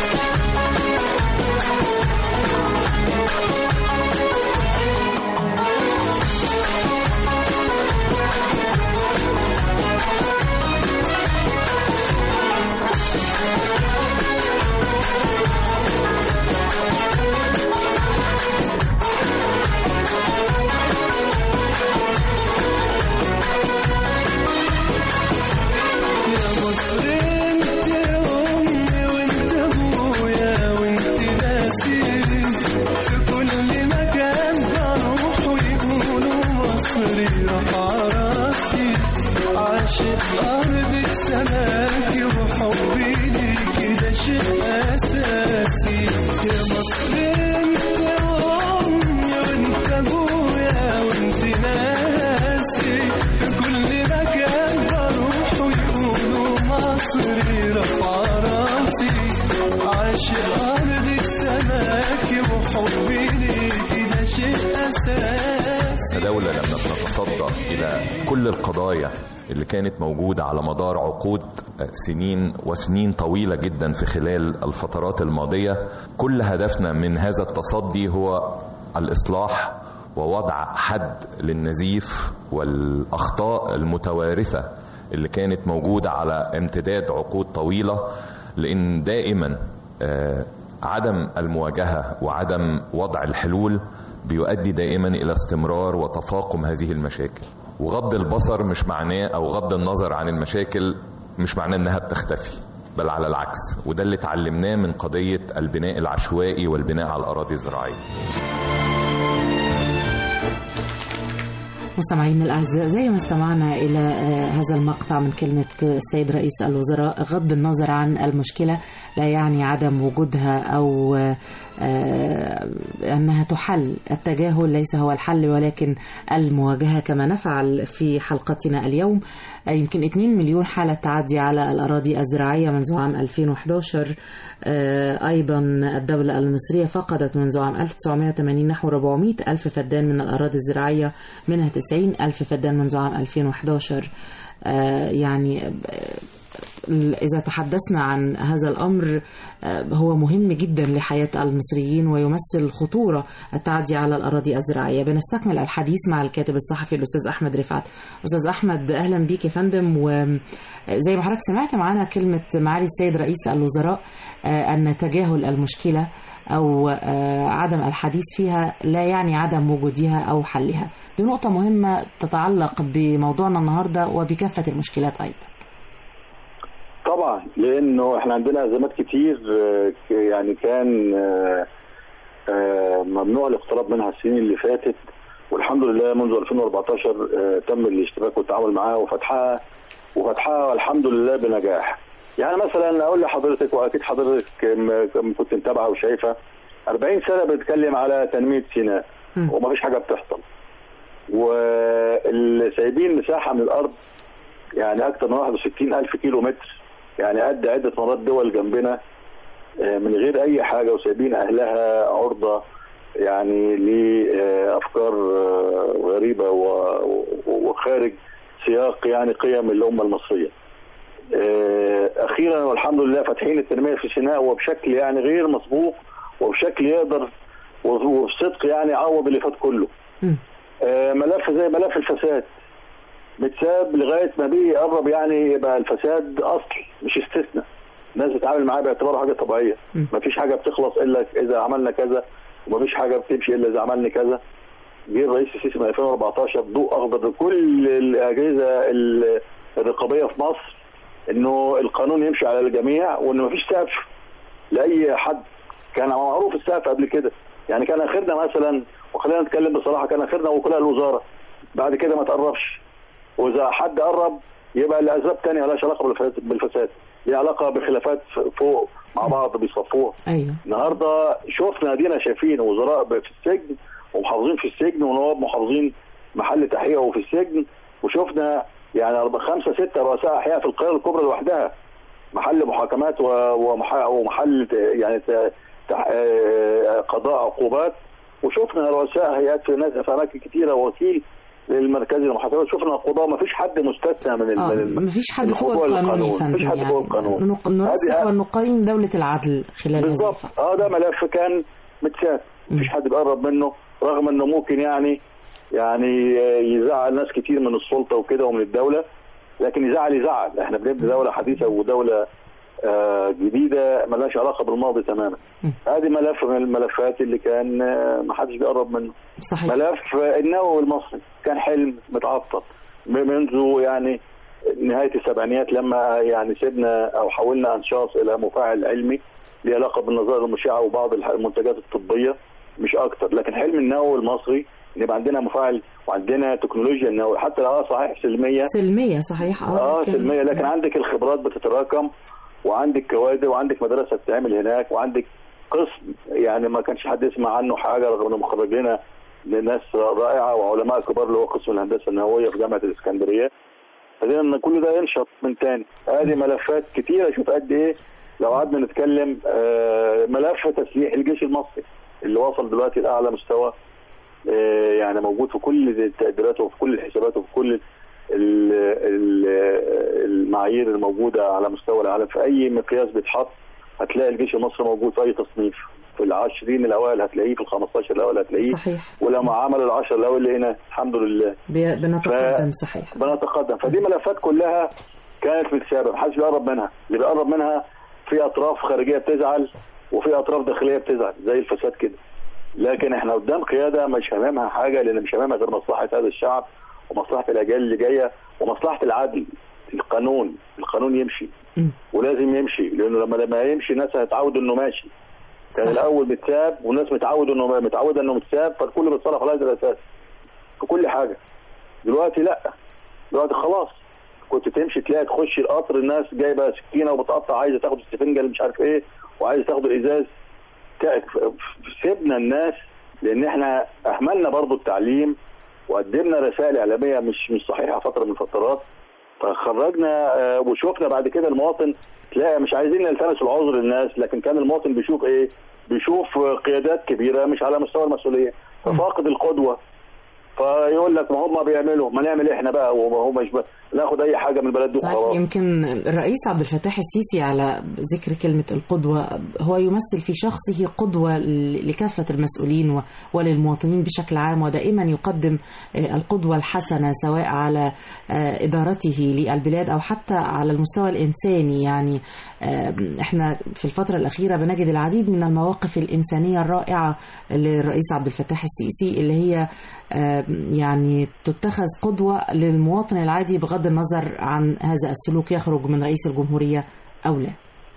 H: يا مصر انت امي وانت ابويا وانت ناسي في كل مكان بروح ويقولوا مصري رفع راسي عاشق ارضك سماكي وحبي ليكي ده شيء اساسي يا مصر انت امي وانت ابويا وانت ناسي في كل مكان بروح ويقولوا مصري رفع راسي عاشق أرضك سماكي وحبي ليكي ده شيء أساسي
I: كدولة لما بنتصدى إلى كل القضايا اللي كانت موجودة على مدار عقود سنين وسنين طويلة جدا في خلال الفترات الماضية كل هدفنا من هذا التصدي هو الإصلاح ووضع حد للنزيف والأخطاء المتوارثة اللي كانت موجودة على امتداد عقود طويلة لأن دائما آه، عدم المواجهة وعدم وضع الحلول بيؤدي دائما إلى استمرار وتفاقم هذه المشاكل وغض البصر مش معناه أو غض النظر عن المشاكل مش معناه إنها بتختفي بل على العكس وده اللي اتعلمناه من قضية البناء العشوائي والبناء على الأراضي الزراعية
B: مستمعينا الأعزاء زي ما استمعنا إلى آه، هذا المقطع من كلمة السيد رئيس الوزراء غض النظر عن المشكلة لا يعني عدم وجودها أو آه، آه، أنها تحل التجاهل ليس هو الحل ولكن المواجهة كما نفعل في حلقتنا اليوم آه، يمكن 2 مليون حالة تعدي على الأراضي الزراعية منذ عام 2011 آه، أيضا الدولة المصرية فقدت منذ عام 1980 نحو 400 ألف فدان من الأراضي الزراعية منها 90 ألف فدان منذ عام 2011 آه، يعني آه، ال- إذا تحدثنا عن هذا الأمر آه، هو مهم جدا لحياة المصريين ويمثل خطورة التعدي على الأراضي الزراعية بنستكمل الحديث مع الكاتب الصحفي الأستاذ أحمد رفعت أستاذ أحمد أهلا بيك يا فندم وزي ما حضرتك سمعت معنا كلمة معالي السيد رئيس الوزراء آه، أن تجاهل المشكلة أو آه، عدم الحديث فيها لا يعني عدم وجودها أو حلها دي نقطة مهمة تتعلق بموضوعنا النهاردة وبكافة المشكلات أيضا
C: طبعا لانه احنا عندنا ازمات كتير آه، ك- يعني كان آه، آه، ممنوع الاقتراب منها السنين اللي فاتت والحمد لله منذ 2014 آه، تم الاشتباك والتعامل معاها وفتحها وفتحها الحمد لله بنجاح يعني مثلا اقول لحضرتك واكيد حضرتك م- م- كنت متابعه وشايفه 40 سنه بنتكلم على تنميه سيناء ومفيش حاجه بتحصل وسايبين مساحه من الارض يعني اكثر من 61 الف كيلو متر يعني قد عده مرات دول جنبنا آه، من غير اي حاجه وسايبين اهلها عرضه يعني لافكار آه، غريبه و- و- وخارج سياق يعني قيم الامه المصريه. آه، اخيرا والحمد لله فاتحين التنميه في سيناء وبشكل يعني غير مسبوق وبشكل يقدر وبصدق يعني يعوض اللي فات كله. آه، ملف زي ملف الفساد متساب لغايه ما بيه يقرب يعني يبقى الفساد اصل مش استثناء الناس بتتعامل معاه باعتباره حاجه طبيعيه مفيش حاجه بتخلص الا اذا عملنا كذا ومفيش حاجه بتمشي الا اذا عملنا كذا جه الرئيس السيسي من 2014 ضوء اخضر لكل الاجهزه ال- الرقابيه في مصر انه القانون يمشي على الجميع وانه مفيش سقف لاي حد كان معروف السقف قبل كده يعني كان اخرنا مثلا وخلينا نتكلم بصراحه كان اخرنا وكلاء الوزاره بعد كده ما تقربش واذا حد قرب يبقى لاسباب تانية مالهاش علاقه بالفساد- بالفساد ليها علاقه بخلافات فوق مع بعض بيصفوها
B: أيوه
C: النهارده شفنا دينا شايفين وزراء ب- في السجن ومحافظين في السجن ونواب محافظين محل تحقيق وفي السجن وشفنا يعني أربع خمسه سته رؤساء احياء في القاهره الكبرى لوحدها محل محاكمات و- ومح- ومحل ت- يعني ت- تح- آه، قضاء عقوبات وشفنا رؤساء هيئات في ناس في اماكن كتيره وكيل للمركزي للمحاسبات شفنا القضاء ما فيش حد مستثنى من ال-
B: آه
C: من ال-
B: مفيش حد
C: من
B: فوق
C: خضوع
B: القانون يا
C: للقانون.
B: فندم
C: مفيش حد
B: يعني
C: فوق القانون
B: نق- نرسخ
C: هذه-
B: ونقيم دولة العدل خلال هذه
C: بالظبط اه ده ملف كان متساب مفيش حد بيقرب منه رغم انه ممكن يعني يعني آه، يزعل ناس كتير من السلطه وكده ومن الدوله لكن يزعل يزعل احنا بنبني دوله حديثه ودوله آه، جديده ملهاش علاقه بالماضي تماما هذه ملف من الملفات اللي كان آه، ما حدش بيقرب منه
B: صحيح
C: ملف النووي المصري كان حلم متعطل منذ يعني نهايه السبعينيات لما يعني سيبنا او حولنا انشاص الى مفاعل علمي له علاقه بالنظائر المشعه وبعض الح- المنتجات الطبيه مش اكتر لكن حلم النووي المصري ان يبقى عندنا مفاعل وعندنا تكنولوجيا النووي حتى لو اه صحيح سلميه
B: سلمية صحيح
C: اه
B: لكن-
C: سلميه لكن عندك الخبرات بتتراكم وعندك كوادر وعندك مدرسه بتتعمل هناك وعندك قسم يعني ما كانش حد يسمع عنه حاجه رغم انه مخرج لنا ناس رائعه وعلماء كبار اللي هو قسم الهندسه النوويه في جامعه الاسكندريه خلينا ان كل ده ينشط من تاني هذه ملفات كتيره شوف قد ايه لو قعدنا نتكلم آه، ملف تسليح الجيش المصري اللي وصل دلوقتي لاعلى مستوى آه، يعني موجود في كل التقديرات وفي كل الحسابات وفي كل ال- ال- المعايير الموجوده على مستوى العالم في اي مقياس بيتحط هتلاقي الجيش المصري موجود في اي تصنيف في العشرين الاوائل هتلاقيه في ال 15 الاوائل هتلاقيه
B: صحيح
C: ولما عمل العشر الاوائل لقينا الحمد لله
B: بي- بنتقدم صحيح
C: بنتقدم فدي ملفات كلها كانت متسابه محدش بيقرب منها اللي بيقرب منها في اطراف خارجيه بتزعل وفي اطراف داخليه بتزعل زي الفساد كده لكن احنا قدام قياده مش هاممها حاجه لان مش هاممها غير مصلحه هذا الشعب ومصلحه الاجيال اللي جايه ومصلحه العدل القانون القانون يمشي ولازم يمشي لانه لما لما يمشي الناس هتتعود انه ماشي كان الاول متساب والناس متعود انه متعوده انه متساب فالكل بيتصرف على هذا الاساس في كل حاجه دلوقتي لا دلوقتي خلاص كنت تمشي تلاقي تخش القطر الناس جايبه سكينه وبتقطع عايزه تاخد السفنجه اللي مش عارف ايه وعايزه تاخد الازاز تا- سيبنا الناس لان احنا اهملنا برضو التعليم وقدمنا رسائل اعلاميه مش مش صحيحه فتره من الفترات فخرجنا آه، وشوفنا بعد كده المواطن تلاقي مش عايزين نلتمس العذر للناس لكن كان المواطن بيشوف ايه؟ بيشوف آه، قيادات كبيره مش على مستوى المسؤوليه ففاقد القدوه فيقول لك ما هم بيعملوا ما نعمل احنا بقى وما هو مش بقى. ناخد اي حاجه من البلد دي
B: صحيح
C: وخلاص
B: يمكن الرئيس عبد الفتاح السيسي على ذكر كلمة القدوة هو يمثل في شخصه قدوة ل- لكافة المسؤولين و- وللمواطنين بشكل عام ودائما يقدم آه، القدوة الحسنة سواء على آه، إدارته للبلاد أو حتى على المستوى الإنساني يعني آه، احنا في الفترة الأخيرة بنجد العديد من المواقف الإنسانية الرائعة للرئيس عبد الفتاح السيسي اللي هي آه، يعني تتخذ قدوة للمواطن العادي بغض النظر عن هذا السلوك يخرج من رئيس الجمهورية أو لا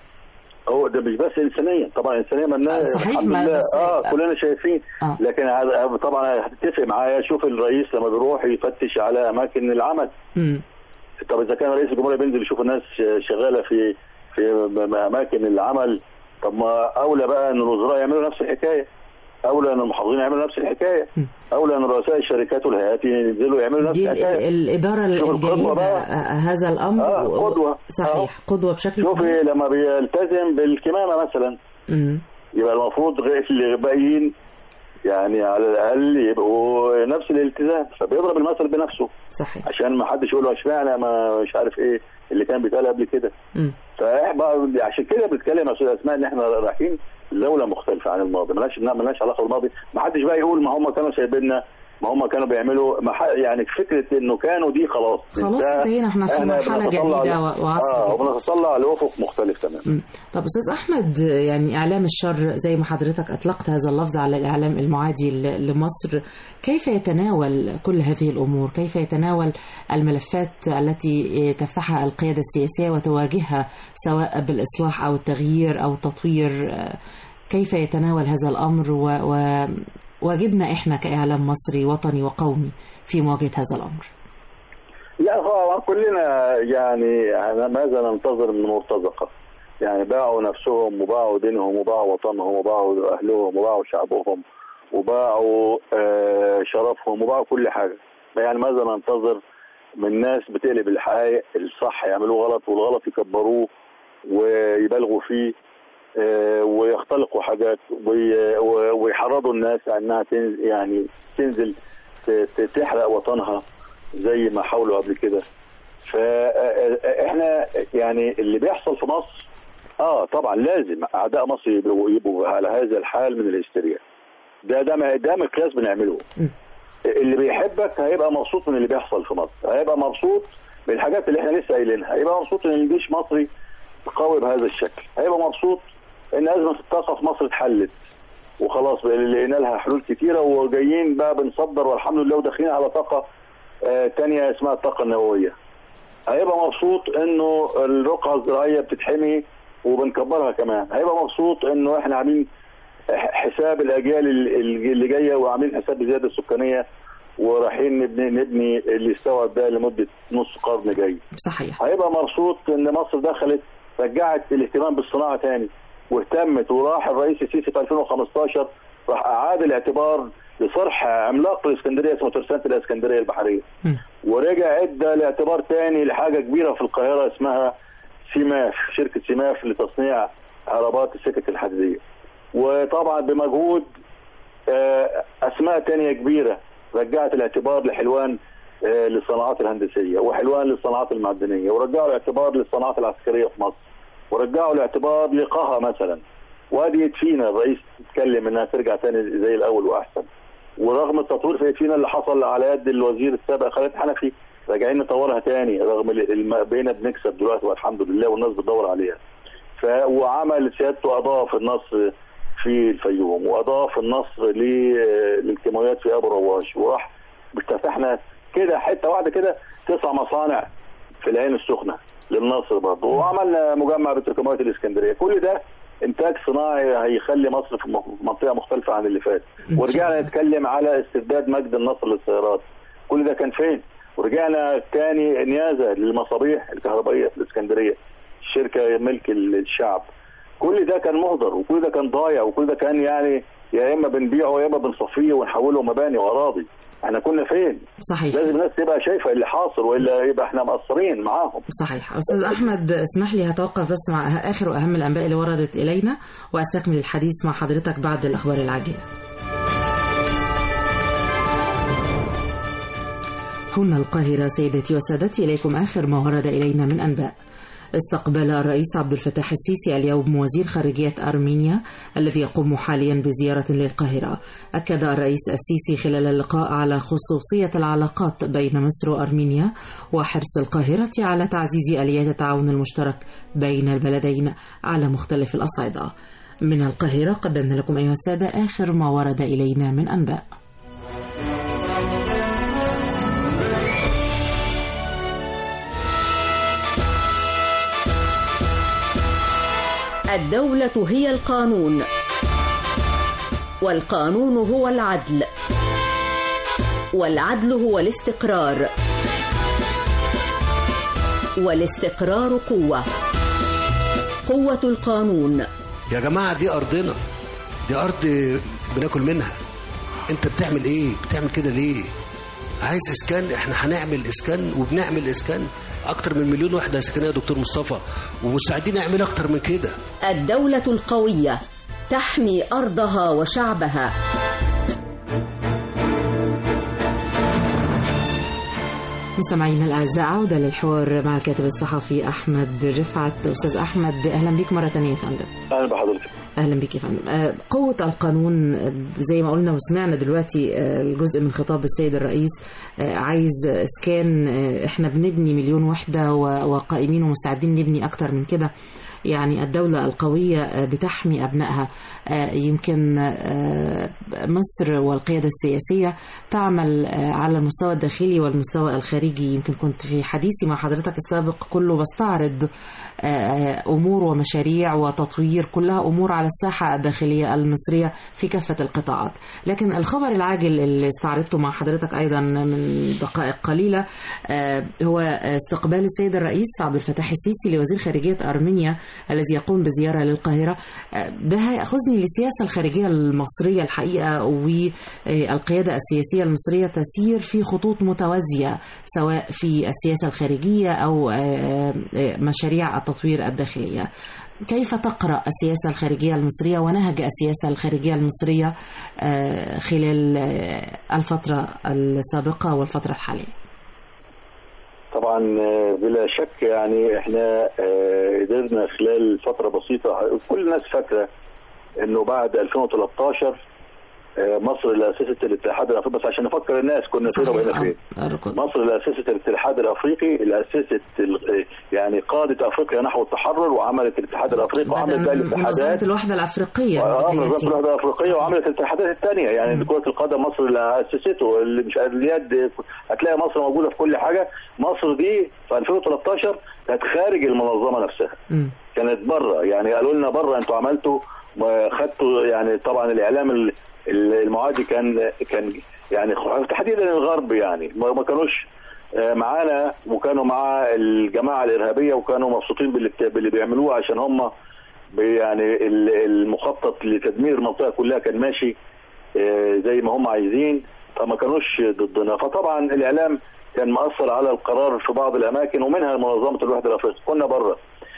C: هو ده مش بس انسانيا طبعا انسانيا مالناش
B: آه، صحيح،
C: الحمد
B: ما
C: لله
B: بس-
C: اه كلنا شايفين
B: آه.
C: لكن هذا- طبعا هتتفق معايا شوف الرئيس لما بيروح يفتش على اماكن العمل
B: مم.
C: طب اذا كان رئيس الجمهوريه بينزل يشوف الناس شغاله في في م- اماكن العمل طب ما اولى بقى ان الوزراء يعملوا نفس الحكايه اولى ان المحافظين يعملوا نفس الحكايه اولى ان رؤساء الشركات والهيئات ينزلوا يعملوا نفس
B: دي ال-
C: الحكايه
B: الإدارة
C: شوف القدوة
B: الجيدة
C: بقى.
B: آه، هذا الأمر
C: آه،
B: و-
C: قدوة.
B: صحيح قدوة بشكل
C: شوفي لما بيلتزم بالكمامه مثلا
B: مم.
C: يبقى المفروض غير اللي باقيين يعني على الاقل يبقوا نفس الالتزام فبيضرب المثل بنفسه
B: صحيح
C: عشان ما حدش يقول له اشمعنى ما مش عارف ايه اللي كان بيتقال قبل كده
B: مم.
C: فاحنا عشان كده بنتكلم يا استاذ اسماء ان احنا رايحين دوله مختلفه عن الماضي مالناش مالناش علاقه بالماضي ما حدش بقى يقول ما هم كانوا سايبيننا ما هم كانوا بيعملوا ما ح- يعني فكره انه كانوا دي خلاص
B: خلاص
C: انتهى.
B: انتهينا، احنا في مرحلة
C: بنتطلع
B: جديدة
C: ل-
B: و- وعصر
C: اه
B: جديد.
C: وبنتطلع لافق مختلف تماما
B: مم. طب استاذ احمد يعني اعلام الشر زي ما حضرتك اطلقت هذا اللفظ على الاعلام المعادي ل- لمصر كيف يتناول كل هذه الامور كيف يتناول الملفات التي تفتحها القياده السياسيه وتواجهها سواء بالاصلاح او التغيير او التطوير كيف يتناول هذا الامر و... و... واجبنا احنا كاعلام مصري وطني وقومي في مواجهه هذا الامر
C: لا هو كلنا يعني أنا ماذا ننتظر من مرتزقة يعني باعوا نفسهم وباعوا دينهم وباعوا وطنهم وباعوا أهلهم وباعوا شعبهم وباعوا آه، شرفهم وباعوا كل حاجة يعني ماذا ننتظر من ناس بتقلب الحقائق الصح يعملوه غلط والغلط يكبروه ويبالغوا فيه آه، ويختلقوا حاجات وي- و- ويحرضوا الناس على انها تنزل يعني تنزل ت- ت- تحرق وطنها زي ما حاولوا قبل كده فاحنا يعني اللي بيحصل في مصر اه طبعا لازم اعداء مصر يبقوا, يبقوا على هذا الحال من الهستيريا ده ده ما- ده مقياس بنعمله اللي بيحبك هيبقى مبسوط من اللي بيحصل في مصر هيبقى مبسوط من الحاجات اللي احنا لسه قايلينها هيبقى مبسوط ان الجيش مصري قوي بهذا الشكل هيبقى مبسوط ان ازمه الطاقه في مصر اتحلت وخلاص بقى لقينا لها حلول كتيره وجايين بقى بنصدر والحمد لله وداخلين على طاقه آه، تانية اسمها الطاقه النوويه هيبقى مبسوط انه الرقعه الزراعيه بتتحمي وبنكبرها كمان هيبقى مبسوط انه احنا عاملين حساب الاجيال ال- اللي جايه وعاملين حساب الزياده السكانيه ورايحين نبني نبني اللي يستوعب ده لمده نص قرن جاي
B: صحيح
C: هيبقى مبسوط ان مصر دخلت رجعت الاهتمام بالصناعه تاني واهتمت وراح الرئيس السيسي في 2015 راح اعاد الاعتبار لصرح عملاق الاسكندريه اسمه ترسانه الاسكندريه البحريه ورجع ادى الاعتبار تاني لحاجه كبيره في القاهره اسمها سيماف شركه سيماف لتصنيع عربات السكك الحديديه وطبعا بمجهود آه، اسماء تانية كبيره رجعت الاعتبار لحلوان آه، للصناعات الهندسيه وحلوان للصناعات المعدنيه ورجعوا الاعتبار للصناعات العسكريه في مصر ورجعوا الاعتبار لقها مثلا وادي يدفينا الرئيس اتكلم انها ترجع تاني زي الاول واحسن ورغم التطوير في يدفينا اللي حصل على يد الوزير السابق خالد حنفي راجعين نطورها تاني رغم ال- الم- بقينا بنكسب دلوقتي والحمد لله والناس بتدور عليها ف وعمل سيادته اضاف النصر في الفيوم واضاف النصر ل- للكيماويات في ابو رواش وراح افتتحنا كده حته واحده كده تسع مصانع في العين السخنه للنصر برضه وعملنا مجمع بتركمات الاسكندريه كل ده انتاج صناعي هيخلي مصر في م- منطقه مختلفه عن اللي فات ورجعنا نتكلم على استرداد مجد النصر للسيارات كل ده كان فين ورجعنا تاني نيازه للمصابيح الكهربائيه في الاسكندريه شركه ملك الشعب كل ده كان مهدر وكل ده كان ضايع وكل ده كان يعني يا اما بنبيعه يا اما بنصفيه ونحوله مباني واراضي احنا كنا فين
B: صحيح
C: لازم الناس تبقى شايفه اللي حاصل والا يبقى احنا مقصرين معاهم
B: صحيح أستاذ أحمد اسمح لي هتوقف بس مع آخر وأهم الأنباء اللي وردت إلينا وأستكمل الحديث مع حضرتك بعد الأخبار العاجلة هنا القاهرة سيدتي وسادتي إليكم آخر ما ورد إلينا من أنباء استقبل الرئيس عبد الفتاح السيسي اليوم وزير خارجية أرمينيا الذي يقوم حاليا بزيارة للقاهرة أكد الرئيس السيسي خلال اللقاء على خصوصية العلاقات بين مصر وأرمينيا وحرص القاهرة على تعزيز آليات التعاون المشترك بين البلدين على مختلف الأصعدة من القاهرة قدمنا لكم أيها السادة آخر ما ورد إلينا من أنباء
D: الدولة هي القانون والقانون هو العدل والعدل هو الاستقرار والاستقرار قوة قوة القانون
G: يا جماعة دي أرضنا دي أرض بناكل منها أنت بتعمل إيه؟ بتعمل كده ليه؟ عايز إسكان إحنا هنعمل إسكان وبنعمل إسكان أكتر من مليون وحدة سكنية يا دكتور مصطفى ومستعدين نعمل أكتر من كده
D: الدولة القوية تحمي أرضها وشعبها
B: مستمعينا الأعزاء عودة للحوار مع الكاتب الصحفي أحمد رفعت أستاذ أحمد أهلا بك مرة ثانية يا فندم
C: اهلا بحضرتك
B: اهلا بك يا فندم آه، قوه القانون آه، زي ما قلنا وسمعنا دلوقتي آه، الجزء من خطاب السيد الرئيس آه، عايز اسكان آه، احنا بنبني مليون وحده و- وقائمين ومستعدين نبني اكتر من كده يعني الدولة القوية آه، بتحمي أبنائها آه، يمكن آه، مصر والقيادة السياسية تعمل آه، على المستوى الداخلي والمستوى الخارجي يمكن كنت في حديثي مع حضرتك السابق كله بستعرض آه، أمور ومشاريع وتطوير كلها أمور على الساحة الداخلية المصرية في كافة القطاعات لكن الخبر العاجل اللي استعرضته مع حضرتك أيضا من دقائق قليلة آه، هو استقبال السيد الرئيس عبد الفتاح السيسي لوزير خارجية أرمينيا الذي يقوم بزيارة للقاهرة آه، ده هيأخذني للسياسة الخارجية المصرية الحقيقة والقيادة السياسية المصرية تسير في خطوط متوازية سواء في السياسة الخارجية أو آه، آه، مشاريع التطوير الداخلية كيف تقرأ السياسة الخارجية المصرية ونهج السياسة الخارجية المصرية آه، خلال آه، الفترة السابقة والفترة الحالية
C: طبعا آه، بلا شك يعني احنا آه، قدرنا خلال فتره بسيطه كل الناس فاكره انه بعد 2013 آه، مصر اللي اسست الاتحاد الافريقي بس عشان نفكر الناس كنا فين وبقينا فين مصر اللي اسست الاتحاد الافريقي اللي اسست ال- يعني قادت افريقيا نحو التحرر وعملت الاتحاد الافريقي وعملت بقى
B: منظمة
C: الاتحادات
B: الوحدة الأفريقية
C: اه
B: بدايتي.
C: نظام الوحده الافريقيه وعملت الاتحادات الثانيه يعني كره القدم مصر اللي اسسته اللي مش اليد هتلاقي مصر موجوده في كل حاجه مصر دي في 2013 كانت خارج المنظمه نفسها
B: مم.
C: كانت بره يعني قالوا لنا بره انتوا عملتوا ما خدتوا يعني طبعا الاعلام ال- ال- المعادي كان كان يعني تحديدا الغرب يعني ما ما كانوش آه، معانا وكانوا مع الجماعه الارهابيه وكانوا مبسوطين باللي بت- باللي بيعملوه عشان هم بي- يعني ال- المخطط لتدمير المنطقه كلها كان ماشي آه، زي ما هم عايزين فما كانوش ضدنا فطبعا الاعلام كان مأثر على القرار في بعض الاماكن ومنها منظمه الوحده الافريقيه كنا بره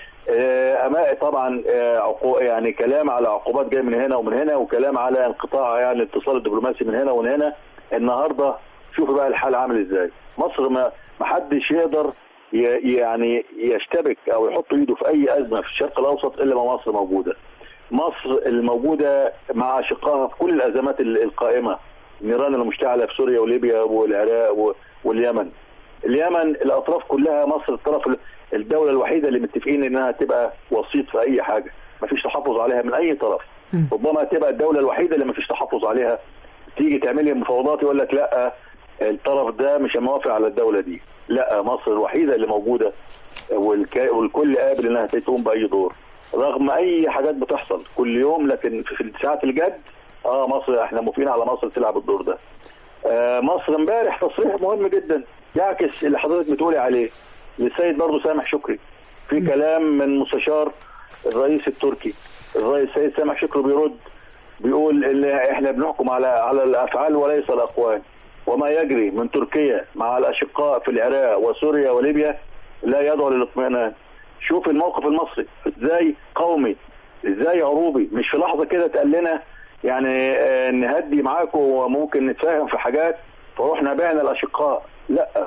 C: آه، أما طبعا آه، عقو يعني كلام على عقوبات جاي من هنا ومن هنا وكلام على انقطاع يعني الاتصال الدبلوماسي من هنا ومن هنا النهارده شوفوا بقى الحال عامل ازاي مصر ما ما حدش يقدر ي- يعني يشتبك او يحط ايده في اي ازمه في الشرق الاوسط الا ما مصر موجوده مصر الموجوده مع اشقائها في كل الازمات ال- القائمه النيران المشتعله في سوريا وليبيا والعراق و- واليمن اليمن الاطراف كلها مصر الطرف ال- الدوله الوحيده اللي متفقين انها تبقى وسيط في اي حاجه مفيش تحفظ عليها من اي طرف
B: مم.
C: ربما تبقى الدوله الوحيده اللي مفيش تحفظ عليها تيجي تعملي مفاوضات يقول لك لا الطرف ده مش موافق على الدوله دي لا مصر الوحيده اللي موجوده والك... والكل قابل انها تقوم باي دور رغم اي حاجات بتحصل كل يوم لكن في ساعه الجد اه مصر احنا موافقين على مصر تلعب الدور ده آه مصر امبارح تصريح مهم جدا يعكس اللي حضرتك بتقولي عليه للسيد برضه سامح شكري في كلام من مستشار الرئيس التركي الرئيس السيد سامح شكري بيرد بيقول ان احنا بنحكم على على الافعال وليس الاقوال وما يجري من تركيا مع الاشقاء في العراق وسوريا وليبيا لا يدعو للاطمئنان شوف الموقف المصري ازاي قومي ازاي عروبي مش في لحظه كده تقال لنا يعني آه، نهدي معاكم وممكن نتفاهم في حاجات فروحنا بعنا الاشقاء لا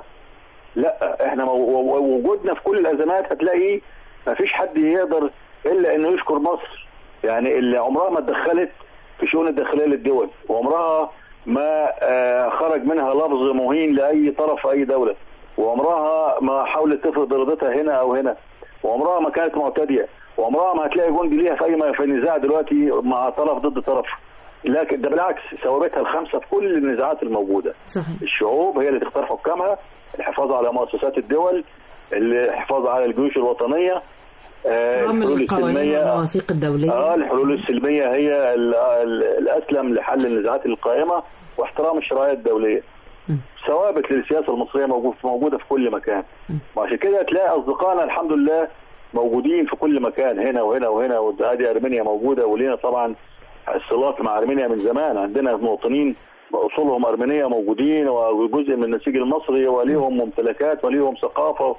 C: لا احنا مو- و- و- وجودنا في كل الازمات هتلاقي ما فيش حد يقدر الا انه يشكر مصر يعني اللي عمرها ما اتدخلت في شؤون الداخليه للدول وعمرها ما آه، خرج منها لفظ مهين لاي طرف في اي دوله وعمرها ما حاولت تفرض ارادتها هنا او هنا وعمرها ما كانت معتديه وعمرها ما هتلاقي جندي ليها في اي في نزاع دلوقتي مع طرف ضد طرف لكن ده بالعكس ثوابتها الخمسه في كل النزاعات الموجوده
B: صحيح
C: الشعوب هي اللي تختار حكامها الحفاظ على مؤسسات الدول الحفاظ على الجيوش الوطنيه آه،
B: عمل
C: الحلول
B: القوانين
C: السلميه
B: والمواثيق الدولية
C: اه الحلول السلميه هي ال- ال- الاسلم لحل النزاعات القائمه واحترام الشرعيه الدوليه
B: م.
C: ثوابت للسياسه المصريه موجود موجوده في كل مكان وعشان كده تلاقي اصدقائنا الحمد لله موجودين في كل مكان هنا وهنا وهنا وادي ارمينيا موجوده ولينا طبعا الصلات مع ارمينيا من زمان عندنا مواطنين اصولهم ارمينيه موجودين وجزء من النسيج المصري وليهم ممتلكات وليهم ثقافه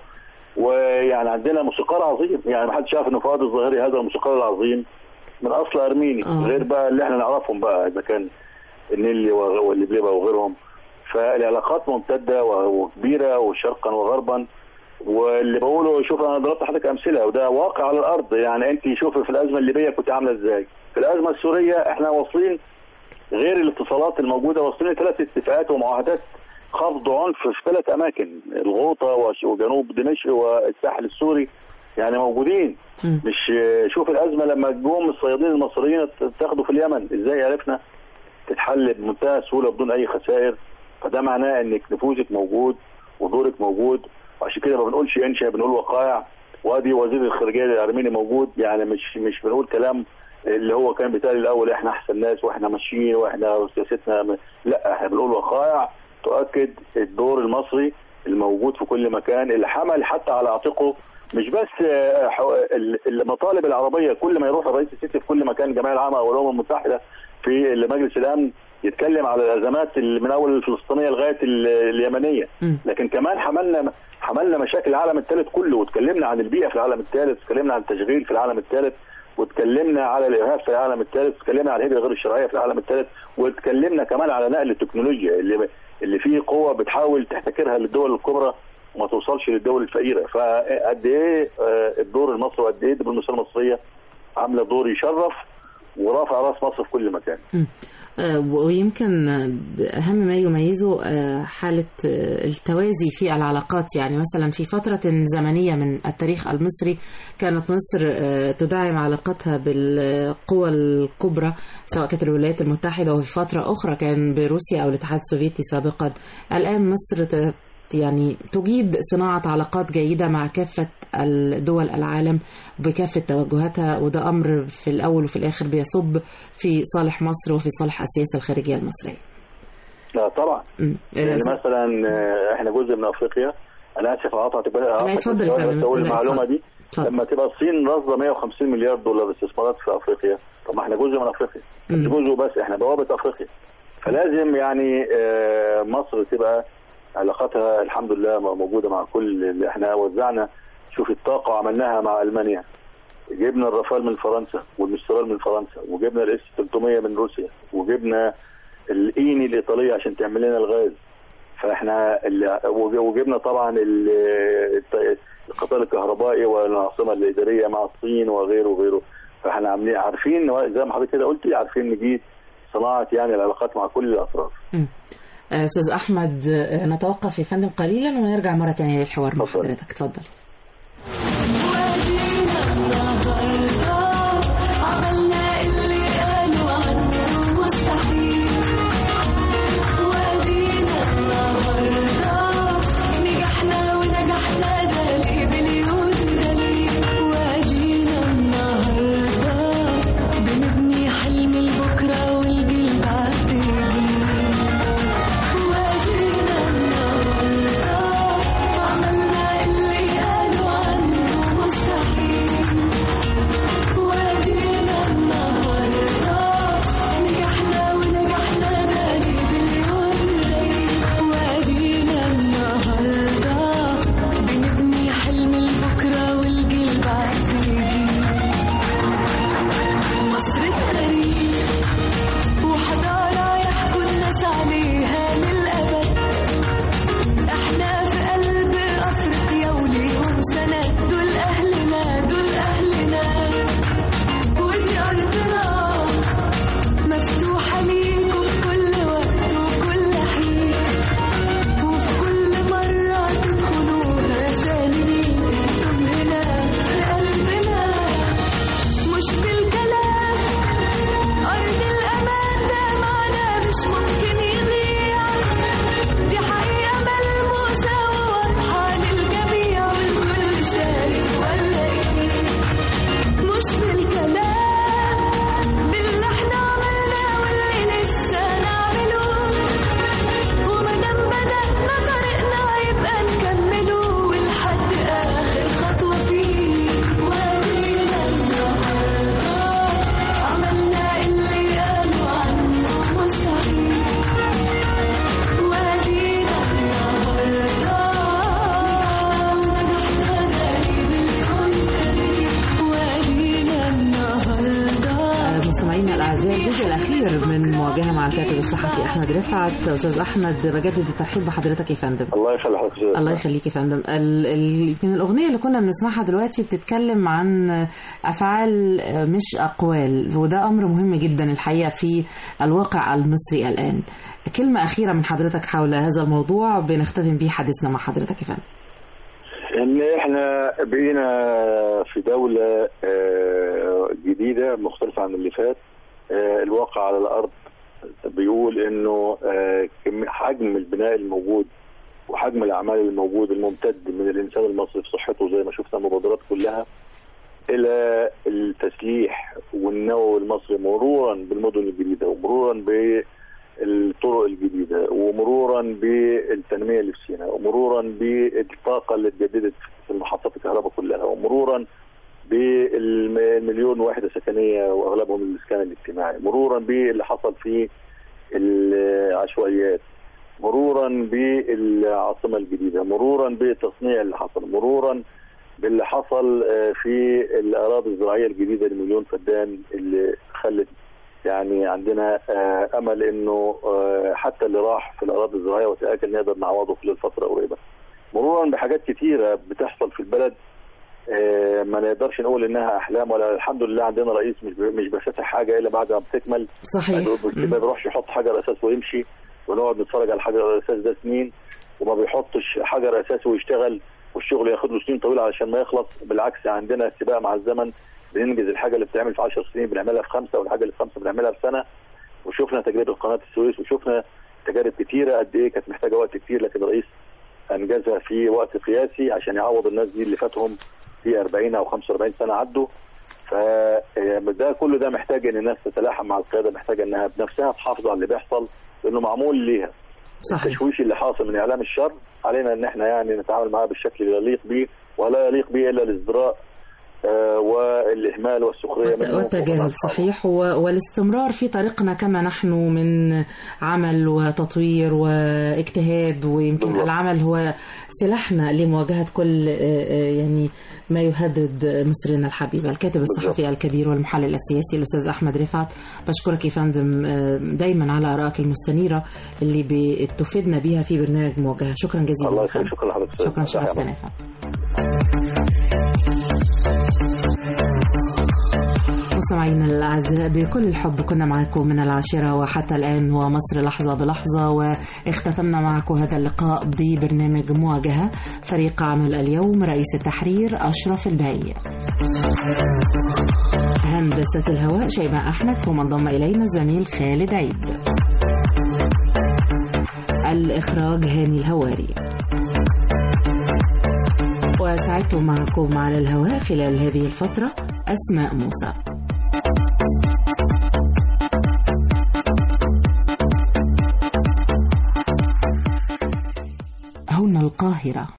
C: ويعني عندنا موسيقار عظيم يعني ما حدش شاف ان فؤاد الظاهري هذا الموسيقار العظيم من اصل ارميني
B: آه.
C: غير بقى اللي احنا نعرفهم بقى اذا كان النيلي وغ- واللبلبه وغيرهم فالعلاقات ممتده و- وكبيره وشرقا وغربا واللي بقوله شوف انا ضربت لحضرتك امثله وده واقع على الارض يعني انت شوفي في الازمه الليبيه كنت عامله ازاي في الازمه السوريه احنا واصلين غير الاتصالات الموجوده واصلين لثلاث اتفاقات ومعاهدات خفض عنف في ثلاث اماكن الغوطه وش- وجنوب دمشق والساحل السوري يعني موجودين
B: مم.
C: مش شوف الازمه لما جم الصيادين المصريين اتاخدوا في اليمن ازاي عرفنا تتحل بمنتهى السهوله بدون اي خسائر فده معناه انك نفوذك موجود ودورك موجود وعشان كده ما بنقولش انشا بنقول وقائع وادي وزير الخارجيه الارميني موجود يعني مش مش بنقول كلام اللي هو كان بيتقال الاول احنا احسن ناس واحنا ماشيين واحنا سياستنا م- لا احنا بنقول وقائع تؤكد الدور المصري الموجود في كل مكان اللي حمل حتى على عاتقه مش بس آه، حو- ال- المطالب العربيه كل ما يروح الرئيس السيسي في كل مكان الجمعيه العامه او الامم المتحده في مجلس الامن يتكلم على الازمات اللي من اول الفلسطينيه لغايه ال- اليمنيه
B: مم.
C: لكن كمان حملنا حملنا مشاكل العالم الثالث كله واتكلمنا عن البيئه في العالم الثالث واتكلمنا عن التشغيل في العالم الثالث واتكلمنا على الارهاب في العالم الثالث واتكلمنا عن الهجره غير الشرعيه في العالم الثالث واتكلمنا كمان على نقل التكنولوجيا اللي اللي فيه قوه بتحاول تحتكرها للدول الكبرى وما توصلش للدول الفقيره فقد ايه آه، الدور المصري وقد ايه الدبلوماسيه المصريه عامله دور يشرف ورافع راس مصر في كل مكان
B: مم. آه، ويمكن آه، أهم ما يميزه آه، حالة آه، التوازي في العلاقات يعني مثلا في فترة زمنية من التاريخ المصري كانت مصر آه، تدعم علاقتها بالقوى الكبرى سواء كانت الولايات المتحدة وفي فترة أخرى كان بروسيا أو الاتحاد السوفيتي سابقا الآن مصر ت- يعني تجيد صناعة علاقات جيدة مع كافة الدول العالم بكافة توجهاتها وده أمر في الأول وفي الآخر بيصب في صالح مصر وفي صالح السياسة الخارجية المصرية
C: لا طبعا
B: أمم.
C: يعني
B: آه،
C: مثلا آه، احنا جزء من افريقيا انا اسف قطعت
B: لا، اتفضل يا فندم.
C: بس اقول
B: لا،
C: المعلومه
B: اتفضل.
C: دي
B: اتفضل.
C: لما تبقى الصين راصده 150 مليار دولار استثمارات في افريقيا طب ما احنا جزء من افريقيا مش
B: مم.
C: جزء بس احنا بوابه افريقيا فلازم يعني آه، مصر تبقى علاقاتها الحمد لله موجوده مع كل اللي احنا وزعنا شوف الطاقه عملناها مع المانيا جبنا الرافال من فرنسا والمسترال من فرنسا وجبنا الاس 300 من روسيا وجبنا الايني الايطاليه عشان تعمل لنا الغاز فاحنا ال- وج- وجبنا طبعا ال- الت- القطار الكهربائي والعاصمه الاداريه مع الصين وغيره وغيره فاحنا عاملين عارفين زي ما حضرتك كده قلتي عارفين نجيب صناعه يعني العلاقات مع كل الاطراف
B: أمم. آه، أستاذ أحمد آه، نتوقف يا فندم قليلا ونرجع مرة تانية للحوار مع
C: اتفضل.
B: حضرتك اتفضل
E: عملنا اللي قالوا عنه مستحيل وادينا النهارده نجحنا ونجحنا ده ليه مليون دليل وادينا النهارده بنبني حلم لبكره والجيل بعد جيل وادينا النهارده عملنا اللي بالكلام باللي احنا عملناه واللي لسه نعمله ومادام بدأنا طريقنا يبقى نكمله ولحد آخر خطوة فيه وادينا النهاردة عملنا اللي قالوا عنه مستحيل وادينا النهاردة ونجحنا دايما مليون دليل وادينا النهاردة
B: مستمعينا الاعزاء الجزء الاخير من مواجهه مع الكاتب الصحفي احمد رفعت استاذ احمد بجدد الترحيب بحضرتك يا فندم
C: الله يخلي حضرتك
B: الله يخليك يا فندم ال- ال- يمكن الاغنيه اللي كنا بنسمعها دلوقتي بتتكلم عن افعال مش اقوال وده امر مهم جدا الحقيقه في الواقع المصري الان كلمه اخيره من حضرتك حول هذا الموضوع بنختتم بيه حديثنا مع حضرتك يا فندم
C: ان احنا بقينا في دولة آه، جديدة مختلفة عن اللي فات آه، الواقع على الارض بيقول انه آه، كم- حجم البناء الموجود وحجم الاعمال الموجود الممتد من الانسان المصري في صحته زي ما شفنا المبادرات كلها الى التسليح والنووي المصري مرورا بالمدن الجديده ومرورا بالطرق الجديده ومرورا بالتنميه اللي في سيناء ومرورا بالطاقه اللي اتجددت في محطات الكهرباء كلها ومرورا بالمليون وحده سكنيه واغلبهم الاسكان الاجتماعي مرورا باللي حصل في العشوائيات مرورا بالعاصمه الجديده مرورا بالتصنيع اللي حصل مرورا باللي حصل آه، في الاراضي الزراعيه الجديده لمليون فدان اللي خلت يعني عندنا آه، امل انه آه، حتى اللي راح في الاراضي الزراعيه وتاكل نقدر نعوضه خلال فتره قريبه. مرورا بحاجات كتيره بتحصل في البلد آه، ما نقدرش نقول انها احلام ولا الحمد لله عندنا رئيس مش ب- مش بيفتح حاجه الا بعد ما بتكمل
B: صحيح
C: ما بيروحش يحط حجر اساس ويمشي ونقعد نتفرج على الحجر الاساس ده سنين وما بيحطش حجر اساس ويشتغل والشغل ياخد له سنين طويله علشان ما يخلص بالعكس عندنا سباق مع الزمن بننجز الحاجه اللي بتتعمل في 10 سنين بنعملها في خمسه والحاجه اللي في خمسه بنعملها في سنه وشفنا تجربه قناه السويس وشفنا تجارب كتيره قد ايه كانت محتاجه وقت كتير لكن الرئيس انجزها في وقت قياسي عشان يعوض الناس دي اللي فاتهم في 40 او 45 سنه عدوا فده كل ده محتاج ان الناس تتلاحم مع القياده محتاجه انها بنفسها تحافظ على اللي بيحصل لانه معمول ليها
B: صحيح
C: التشويش اللي حاصل من اعلام الشر علينا ان احنا يعني نتعامل معاه بالشكل اللي يليق به ولا يليق به الا الازدراء آه، والاهمال والسخريه منه
B: والتجاهل صحيح و- والاستمرار في طريقنا كما نحن من عمل وتطوير واجتهاد ويمكن
C: بالضبط.
B: العمل هو سلاحنا لمواجهة كل آه، آه، يعني ما يهدد مصرنا الحبيبة الكاتب الصحفي الكبير والمحلل السياسي الأستاذ أحمد رفعت بشكرك يا فندم آه، دايما على آرائك المستنيرة اللي بتفيدنا بيها في برنامج مواجهة شكرا جزيلا
C: الله
B: يا
C: يخليك
B: فندم.
C: شكرا لحضرتك
B: شكرا
C: تحية
B: شرفتنا
C: مصر.
B: يا فندم مستمعينا الأعزاء بكل الحب كنا معكم من العاشرة وحتى الآن هو مصر لحظة بلحظة واختتمنا معكم هذا اللقاء ببرنامج مواجهة فريق عمل اليوم رئيس التحرير أشرف البهي هندسة الهواء شيماء أحمد ثم انضم إلينا الزميل خالد عيد الإخراج هاني الهواري وسعدت معكم على الهواء خلال هذه الفترة أسماء موسى هنا القاهرة